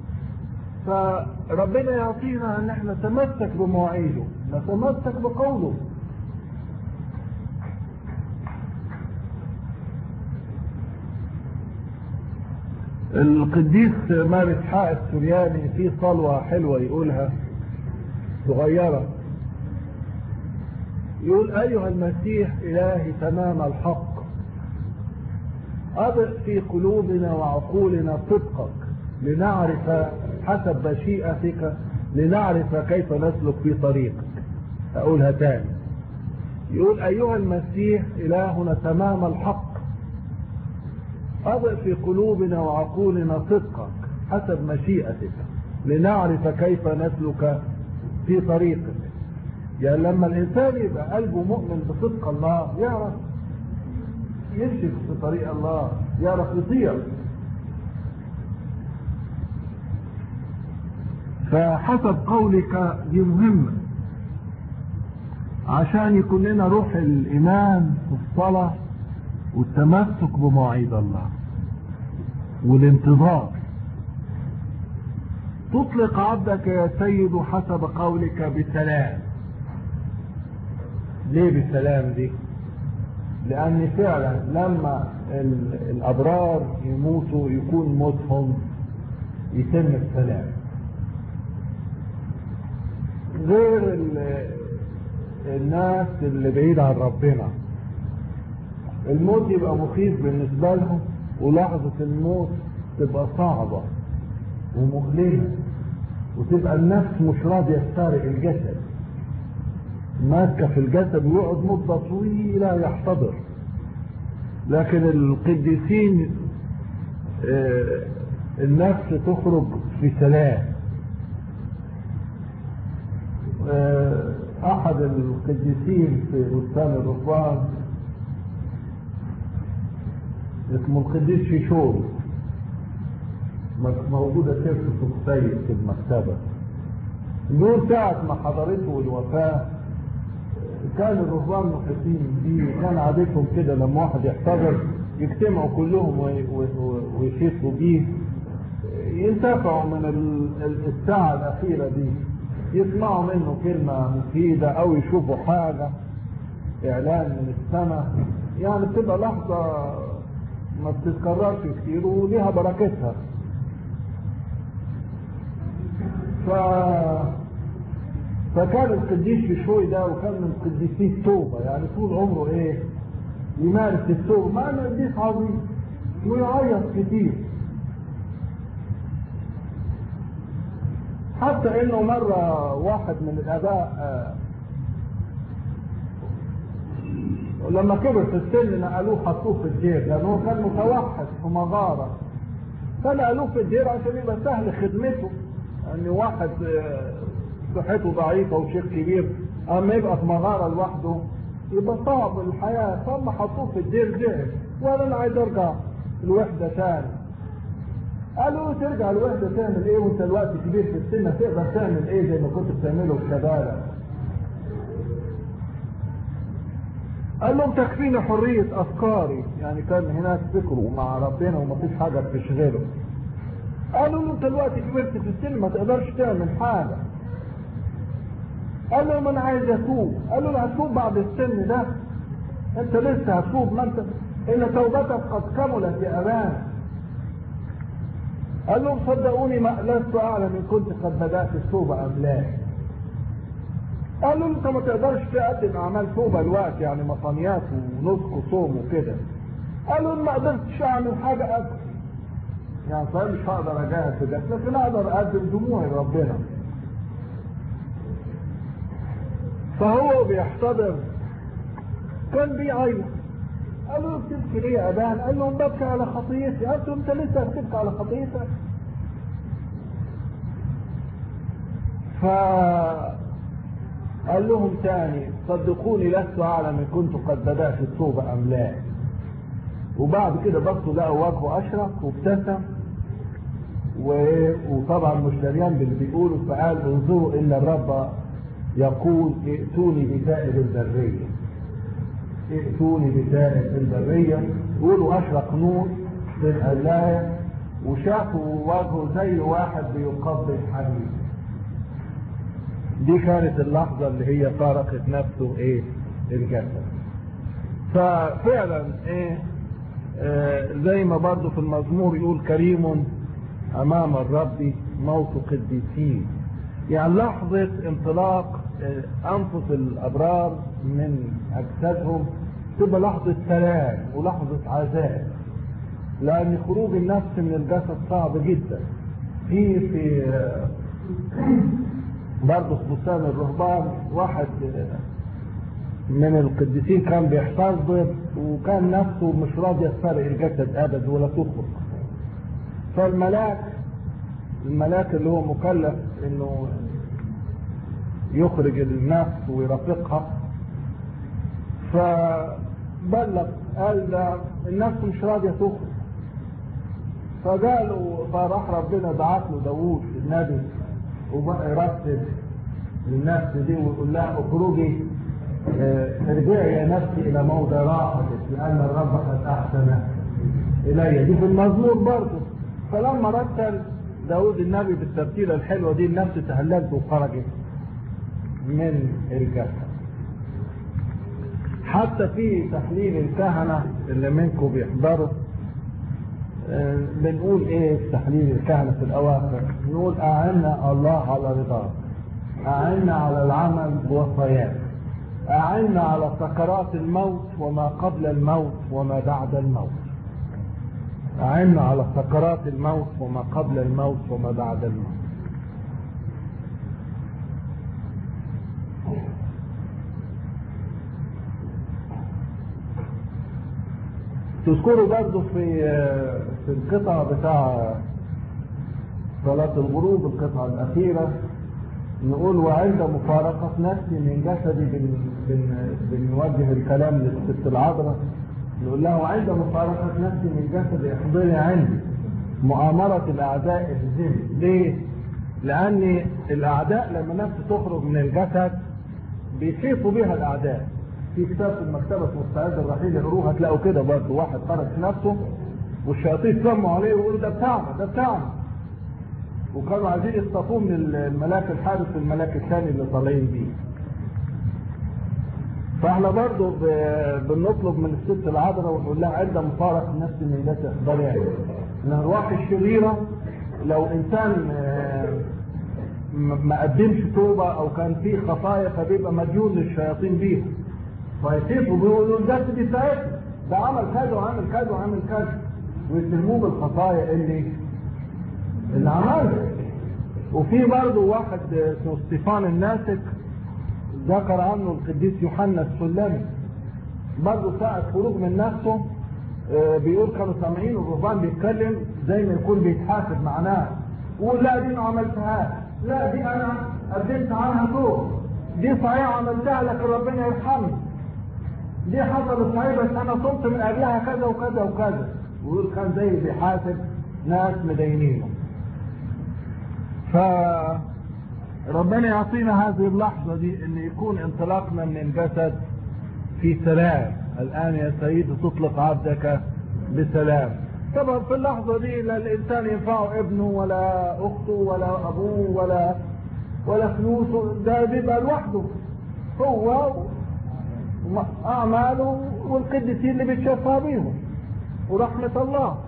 فربنا يعطينا ان احنا نتمسك بمواعيده نتمسك بقوله القديس مار اسحاق السورياني في صلوة حلوة يقولها صغيرة يقول أيها المسيح إلهي تمام الحق أضئ في قلوبنا وعقولنا صدقك لنعرف حسب مشيئتك لنعرف كيف نسلك في طريقك اقولها تاني يقول ايها المسيح الهنا تمام الحق اضع في قلوبنا وعقولنا صدقك حسب مشيئتك لنعرف كيف نسلك في طريقك يعني لما الانسان يبقى قلبه مؤمن بصدق الله يعرف يمشي في طريق الله يعرف يطيع فحسب قولك دي مهمة عشان يكون لنا روح الإيمان والصلاة والتمسك بمواعيد الله والانتظار تطلق عبدك يا سيد حسب قولك بسلام ليه بسلام دي لأن فعلا لما الأبرار يموتوا يكون موتهم يتم السلام غير الناس اللي بعيد عن ربنا الموت يبقى مخيف بالنسبة لهم ولحظة الموت تبقى صعبة ومؤلمة وتبقى النفس مش راضية تفارق الجسد ماسكة في الجسد ويقعد مدة طويلة يحتضر لكن القديسين آه النفس تخرج في سلام آه احد القديسين في بستان الرفان اسمه القديس شيشور موجودة سيرة السيد في المكتبة يقول ساعة ما حضرته الوفاة كان الرهبان محيطين بيه كان عادتهم كده لما واحد يحتضر يجتمعوا كلهم ويحيطوا بيه ينتفعوا من الساعة الأخيرة دي يسمعوا منه كلمة مفيدة أو يشوفوا حاجة إعلان من السماء يعني بتبقى لحظة ما بتتكررش كتير وليها بركتها ف فكان القديس بشوي ده وكان من قديسي التوبة يعني طول عمره ايه يمارس التوبة مع انه قديس عظيم ويعيط كتير حتى انه مرة واحد من الاباء آه لما كبر في السن نقلوه حطوه في الدير لانه كان متوحد في مغارة فنقلوه في الدير عشان يبقى سهل خدمته ان يعني واحد آه صحته ضعيفة وشيخ كبير اما يبقى في مغارة لوحده يبقى صعب الحياة ثم حطوه في الدير زعل ولا انا عايز ارجع الوحدة تاني قالوا ترجع الوحدة تعمل ايه وانت الوقت كبير في السن تقدر تعمل ايه زي ما كنت بتعمله في شبابك قال لهم تكفيني حرية افكاري يعني كان هناك فكره مع ربنا ومفيش حاجة بتشغله قالوا له انت الوقت كبرت في السن ما تقدرش تعمل حاجة قال له ما انا عايز اتوب قال له هتوب بعد السن ده انت لسه هتوب ما انت ان توبتك قد كملت يا ابانا قال لهم صدقوني ما لست اعلم ان كنت قد بدات التوبه ام لا قال له انت ما تقدرش تقدم اعمال توبه الوقت يعني مصانيات ونسك وصوم وكده قال له ما قدرتش اعمل حاجه ابدا يعني صحيح مش هقدر اجاهد بجد لكن اقدر اقدم دموعي لربنا فهو بيحتضر كان بيعيط قال له بتبكي ليه يا ابان قال لهم ببكي على خطيتي قال له انت لسه بتبكي على خطيتك ف قال لهم تاني صدقوني لست اعلم ان كنت قد بدات التوبه ام لا وبعد كده بصوا لقوا وجهه اشرق وابتسم و... وطبعا مش دريان باللي بيقولوا فقال انظروا ان الرب يقول ائتوني بسائر البريه ائتوني بسائر البريه يقولوا اشرق نور في القلايه وشافوا وجهه زي واحد بيقبل حبيب دي كانت اللحظه اللي هي فارقت نفسه ايه الجسد ففعلا ايه آه زي ما برضه في المزمور يقول كريم امام الرب موت قديسين يعني لحظة انطلاق انفس الابرار من اجسادهم تبقى لحظة سلام ولحظة عذاب لان خروج النفس من الجسد صعب جدا في في برضه في بستان الرهبان واحد من القديسين كان بيحتضر وكان نفسه مش راضي يسترق الجسد ابدا ولا تخرج فالملاك الملاك اللي هو مكلف انه يخرج النفس ويرافقها فبلغ قال ده النفس مش راضيه تخرج فقالوا فراح ربنا بعت له داوود النبي وبقى يرتب للنفس دي ويقول لها اخرجي اه، ارجعي يا نفسي الى موضع راحتك لان الرب قد احسن الي دي في المزمور برضه فلما رتل داود النبي بالترتيله الحلوه دي النفس تهللت وخرجت من الجسد حتى في تحليل الكهنه اللي منكم بيحضروا آه، بنقول ايه في تحليل الكهنه في الاواخر نقول اعنا الله على رضاك اعنا على العمل بوصاياك اعنا على سكرات الموت وما قبل الموت وما بعد الموت اعنا على سكرات الموت وما قبل الموت وما بعد الموت تذكروا برضه في في القطعة بتاع صلاة الغروب القطعة الأخيرة نقول وعند مفارقة نفسي من جسدي بن بن بنوجه الكلام للست العذراء نقول لها وعند مفارقة نفسي من جسدي احضري عندي مؤامرة الأعداء الزم ليه؟ لأن الأعداء لما نفس تخرج من الجسد بيحيطوا بها الأعداء في كتاب في المكتبة مستعد الرحيل يقروها تلاقوا كده برضه واحد خرج نفسه والشياطين سموا عليه ويقولوا ده بتاعنا ده بتاعنا وكانوا عايزين يصطفوه من الملاك الحارس والملاك الثاني اللي طالعين بيه فاحنا برضه ب- بنطلب من الست العذراء ونقول لها عند مفارق نفسي من لا تقدر يعني ان الارواح الشريره لو انسان آه، ما ما قدمش توبه او كان فيه خطايا فبيبقى مديون للشياطين بيها فيصيبوا بيقولوا ده دي بتاعتنا ده عمل كذا وعمل كذا وعمل كذا ويتهموه بالخطايا اللي اللي عملها وفي برضه واحد اسمه ستيفان الناسك ذكر عنه القديس يوحنا السلمي برضه ساعة خروج من نفسه آه، بيقول كانوا سامعين الرهبان بيتكلم زي ما يكون بيتحاسب معناه يقول لا دي ما عملتهاش لا دي انا قدمت عنها توبه دي صحيح عملتها لكن ربنا يرحمني دي حصلت صحيح بس انا صمت من اجلها كذا وكذا وكذا ويقول كان زي بيحاسب ناس مدينينه ف ربنا يعطينا هذه اللحظة دي ان يكون انطلاقنا من الجسد في سلام الان يا سيدي تطلق عبدك بسلام طبعا في اللحظة دي لا الانسان ينفعه ابنه ولا اخته ولا ابوه ولا ولا فلوسه ده بيبقى لوحده هو اعماله والقديسين اللي بيتشافها بيهم ورحمة الله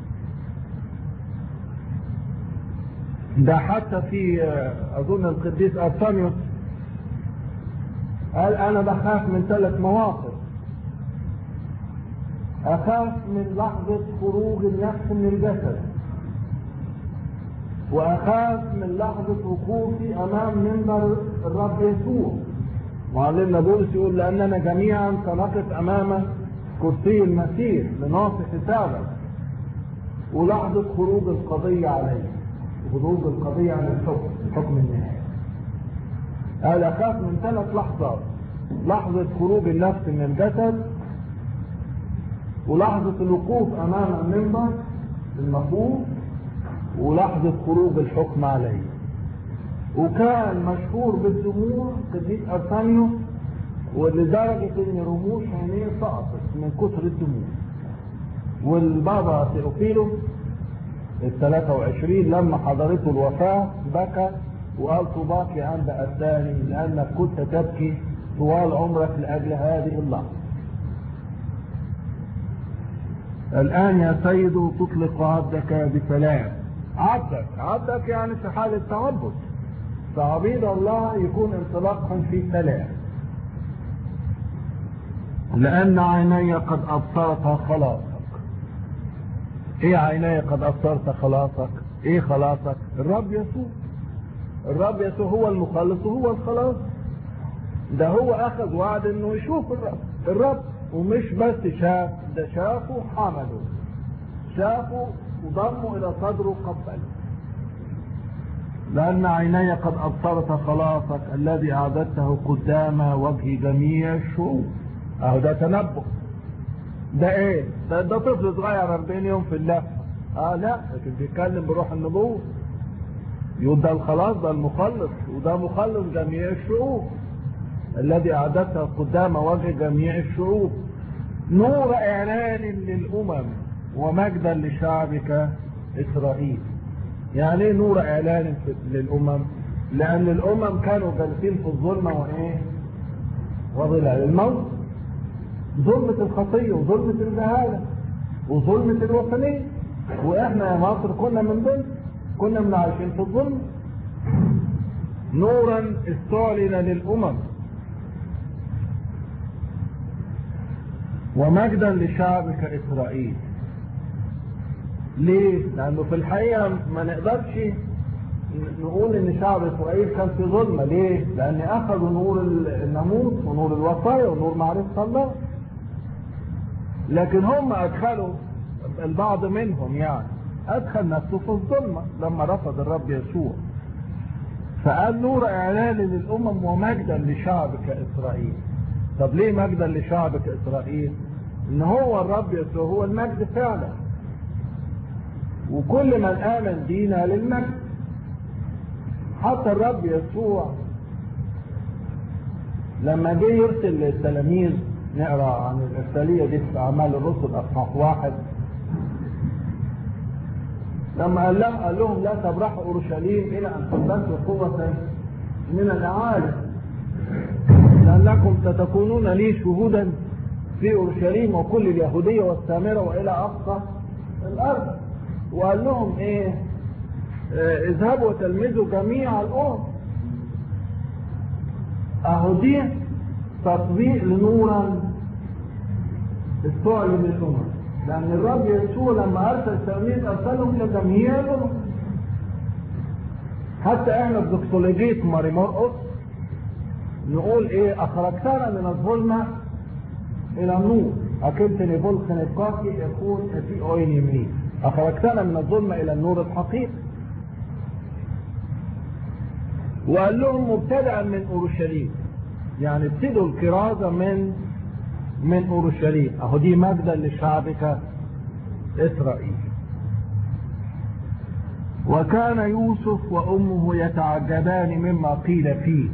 ده حتى في اظن القديس ارسانيوس قال انا بخاف من ثلاث مواقف اخاف من لحظة خروج النفس من الجسد واخاف من لحظة وقوفي امام منبر الرب يسوع معلمنا بولس يقول لاننا جميعا سنقف امام كرسي المسيح لناصح حسابا ولحظة خروج القضية عليه خروج القضية عن الحكم الحكم النهائي قال أخاف من ثلاث لحظات لحظة خروج النفس من الجسد ولحظة الوقوف أمام المنبر المفروض ولحظة خروج الحكم عليه وكان مشهور بالدموع قديس أرسانيوس ولدرجة ان رموش عينيه سقطت من كثر الدموع والبابا تيوفيلوس ال 23 لما حضرته الوفاة بكى وقال طوباك يا عند الثاني لأنك كنت تبكي طوال عمرك لأجل هذه اللحظة الآن يا سيد تطلق عبدك بسلام عبدك عبدك يعني في حالة تعبد فعبيد الله يكون انطلاقهم في سلام لأن عيني قد أبصرت خلاصك ايه عيني قد ابصرت خلاصك ايه خلاصك الرب يسوع الرب يسوع هو المخلص وهو الخلاص ده هو اخذ وعد انه يشوف الرب الرب ومش بس شاف ده شافه حمله شافه وضمه الى صدره وقبله لأن عيني قد أبصرت خلاصك الذي أعددته قدام وجه جميع الشعوب أهو ده تنبؤ ده إيه؟ ده, ده طفل صغير 40 يوم في اللفة آه لا لكن بيتكلم بروح النبوة يقول ده الخلاص ده المخلص وده مخلص جميع الشعوب الذي أعددته قدام وجه جميع الشعوب نور إعلان للأمم ومجدا لشعبك إسرائيل يعني ايه نور اعلان للامم لان الامم كانوا جالسين في الظلمه وايه وظلال الموت ظلمة الخطية وظلمة الجهالة وظلمة الوثنية واحنا يا مصر كنا من ضمن كنا من عايشين في الظلم نورا استعلن للامم ومجدا لشعبك اسرائيل ليه؟ لأنه في الحقيقة ما نقدرش نقول إن شعب إسرائيل كان في ظلمة، ليه؟ لأن أخذوا نور الناموس ونور الوصايا ونور معرفة الله. لكن هم أدخلوا البعض منهم يعني أدخل نفسه في الظلمة لما رفض الرب يسوع. فقال نور إعلان للأمم ومجدا لشعبك إسرائيل. طب ليه مجدا لشعبك إسرائيل؟ إن هو الرب يسوع هو المجد فعلا. وكل من آمن بينا للمجد حتى الرب يسوع لما جه يرسل للتلاميذ نقرا عن الارساليه دي في اعمال الرسل اصحاح واحد لما قال لهم قال لهم لا تبرحوا اورشليم الى ان تلبسوا قوه من الاعالي لانكم ستكونون لي شهودا في اورشليم وكل اليهوديه والسامره والى اقصى الارض وقال لهم ايه اه اذهبوا وتلمذوا جميع الامم اهو دي تطبيق لنورا استعلن للامم لان الرب يسوع لما ارسل التلاميذ ارسلهم لجميع الامم حتى احنا في دكتولوجيه ماري مرقس نقول ايه اخرجتنا من الظلمه الى النور اكلتني بلخ نقاكي يكون في اوين يمين أخرجتنا من الظلمة إلى النور الحقيقي وقال لهم مبتدأ من أورشليم يعني ابتدوا الكرازة من من أورشليم أهو دي مجدا لشعبك إسرائيل وكان يوسف وأمه يتعجبان مما قيل فيه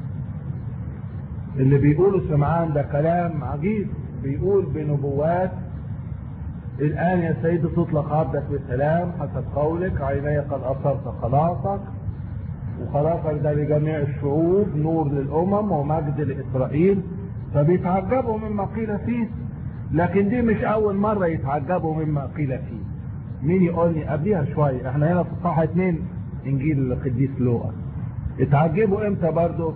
اللي بيقولوا سمعان ده كلام عجيب بيقول بنبوات الآن يا سيدي تطلق عبدك بسلام حسب قولك عيني قد أبصرت خلاصك وخلاصك ده لجميع الشعوب نور للأمم ومجد لإسرائيل فبيتعجبوا مما قيل فيه لكن دي مش أول مرة يتعجبوا مما قيل فيه مين يقول لي قبليها شوية احنا هنا في صفحة اتنين إنجيل القديس لوقا اتعجبوا امتى برضو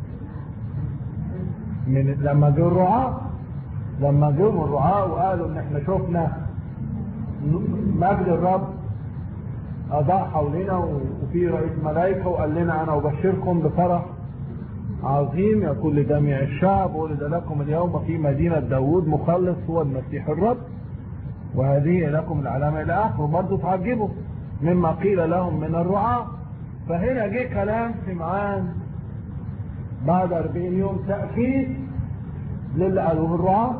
من لما جه الرعاة لما جم الرعاة وقالوا ان احنا شفنا مجد الرب أضاء حولنا وفي رئيس ملائكة وقال لنا أنا أبشركم بفرح عظيم يكون لجميع الشعب ولد لكم اليوم في مدينة داوود مخلص هو المسيح الرب وهذه لكم العلامة إلى آخره برضه تعجبوا مما قيل لهم من الرعاة فهنا جه كلام سمعان بعد 40 يوم تأكيد للي قالوه الرعاة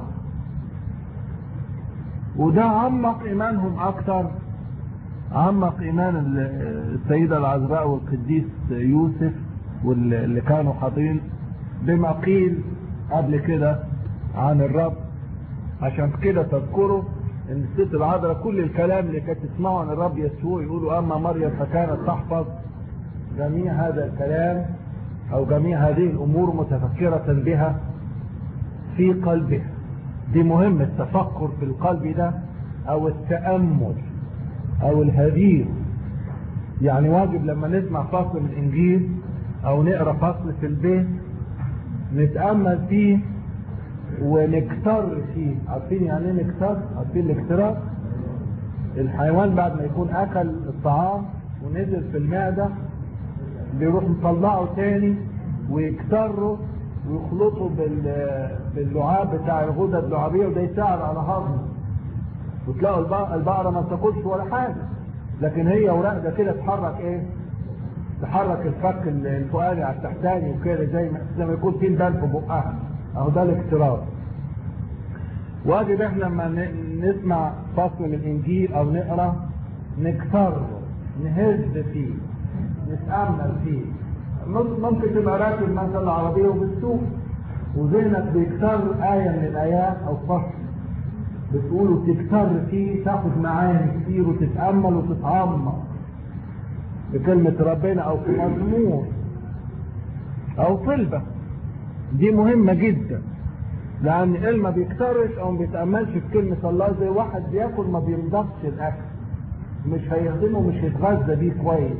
وده عمق ايمانهم اكتر عمق ايمان السيدة العذراء والقديس يوسف واللي كانوا حاضرين بما قيل قبل كده عن الرب عشان كده تذكروا ان الست العذراء كل الكلام اللي كانت تسمعه عن الرب يسوع يقولوا اما مريم فكانت تحفظ جميع هذا الكلام او جميع هذه الامور متفكرة بها في قلبها دي مهم التفكر في القلب ده او التأمل او الهدير يعني واجب لما نسمع فصل من الانجيل او نقرا فصل في البيت نتأمل فيه ونكتر فيه عارفين يعني ايه نكتر عارفين الاكتراث الحيوان بعد ما يكون اكل الطعام ونزل في المعدة بيروح مطلعه تاني ويكسره ويخلطه بال باللعاب بتاع الغدة اللعابية وده يساعد على هضمه وتلاقوا الب- البقرة ما بتاكلش ولا حاجة لكن هي وراقدة كده تحرك ايه تحرك الفك الفوقاني على التحتاني وكده زي ما زي ما يكون في البال في بقها اهو ده الاكتراث واجب احنا لما ن- نسمع فصل من الانجيل او نقرا نكسره نهز فيه نتامل فيه مم- ممكن تبقى راكب مثلا العربيه وبتسوق وذهنك بيكسر ايه من الايات او فصل بتقول وتكتر فيه تاخد معاني كتير وتتامل وتتعمق بكلمه ربنا او في مزمور او طلبه دي مهمه جدا لان اللي ما بيكترش او ما بيتاملش في كلمه الله زي واحد بياكل ما بيمضغش الاكل مش هيهضمه مش هيتغذى بيه كويس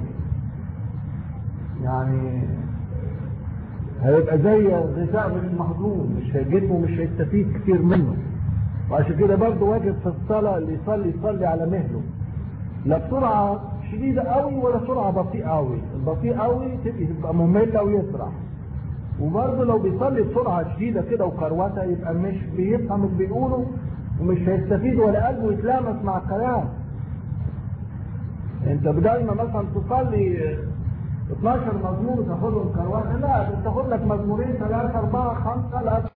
يعني هيبقى زي غذاء مش مهضوم مش هي- جسمه مش هيستفيد كتير منه وعشان كده برضه واجب في الصلاه اللي يصلي يصلي على مهله لا بسرعه شديده قوي ولا سرعه بطيئه قوي البطيء قوي تبقى تبقى ممله ويسرع وبرضه لو بيصلي بسرعه شديده كده وكروته يبقى مش بيفهم اللي بيقوله ومش هيستفيد ولا قلبه يتلامس مع الكلام انت بدل ما مثلا تصلي 12 مزمور وتاخدهم كروته لا انت تاخد لك مزمورين ثلاثه اربعه خمسه لا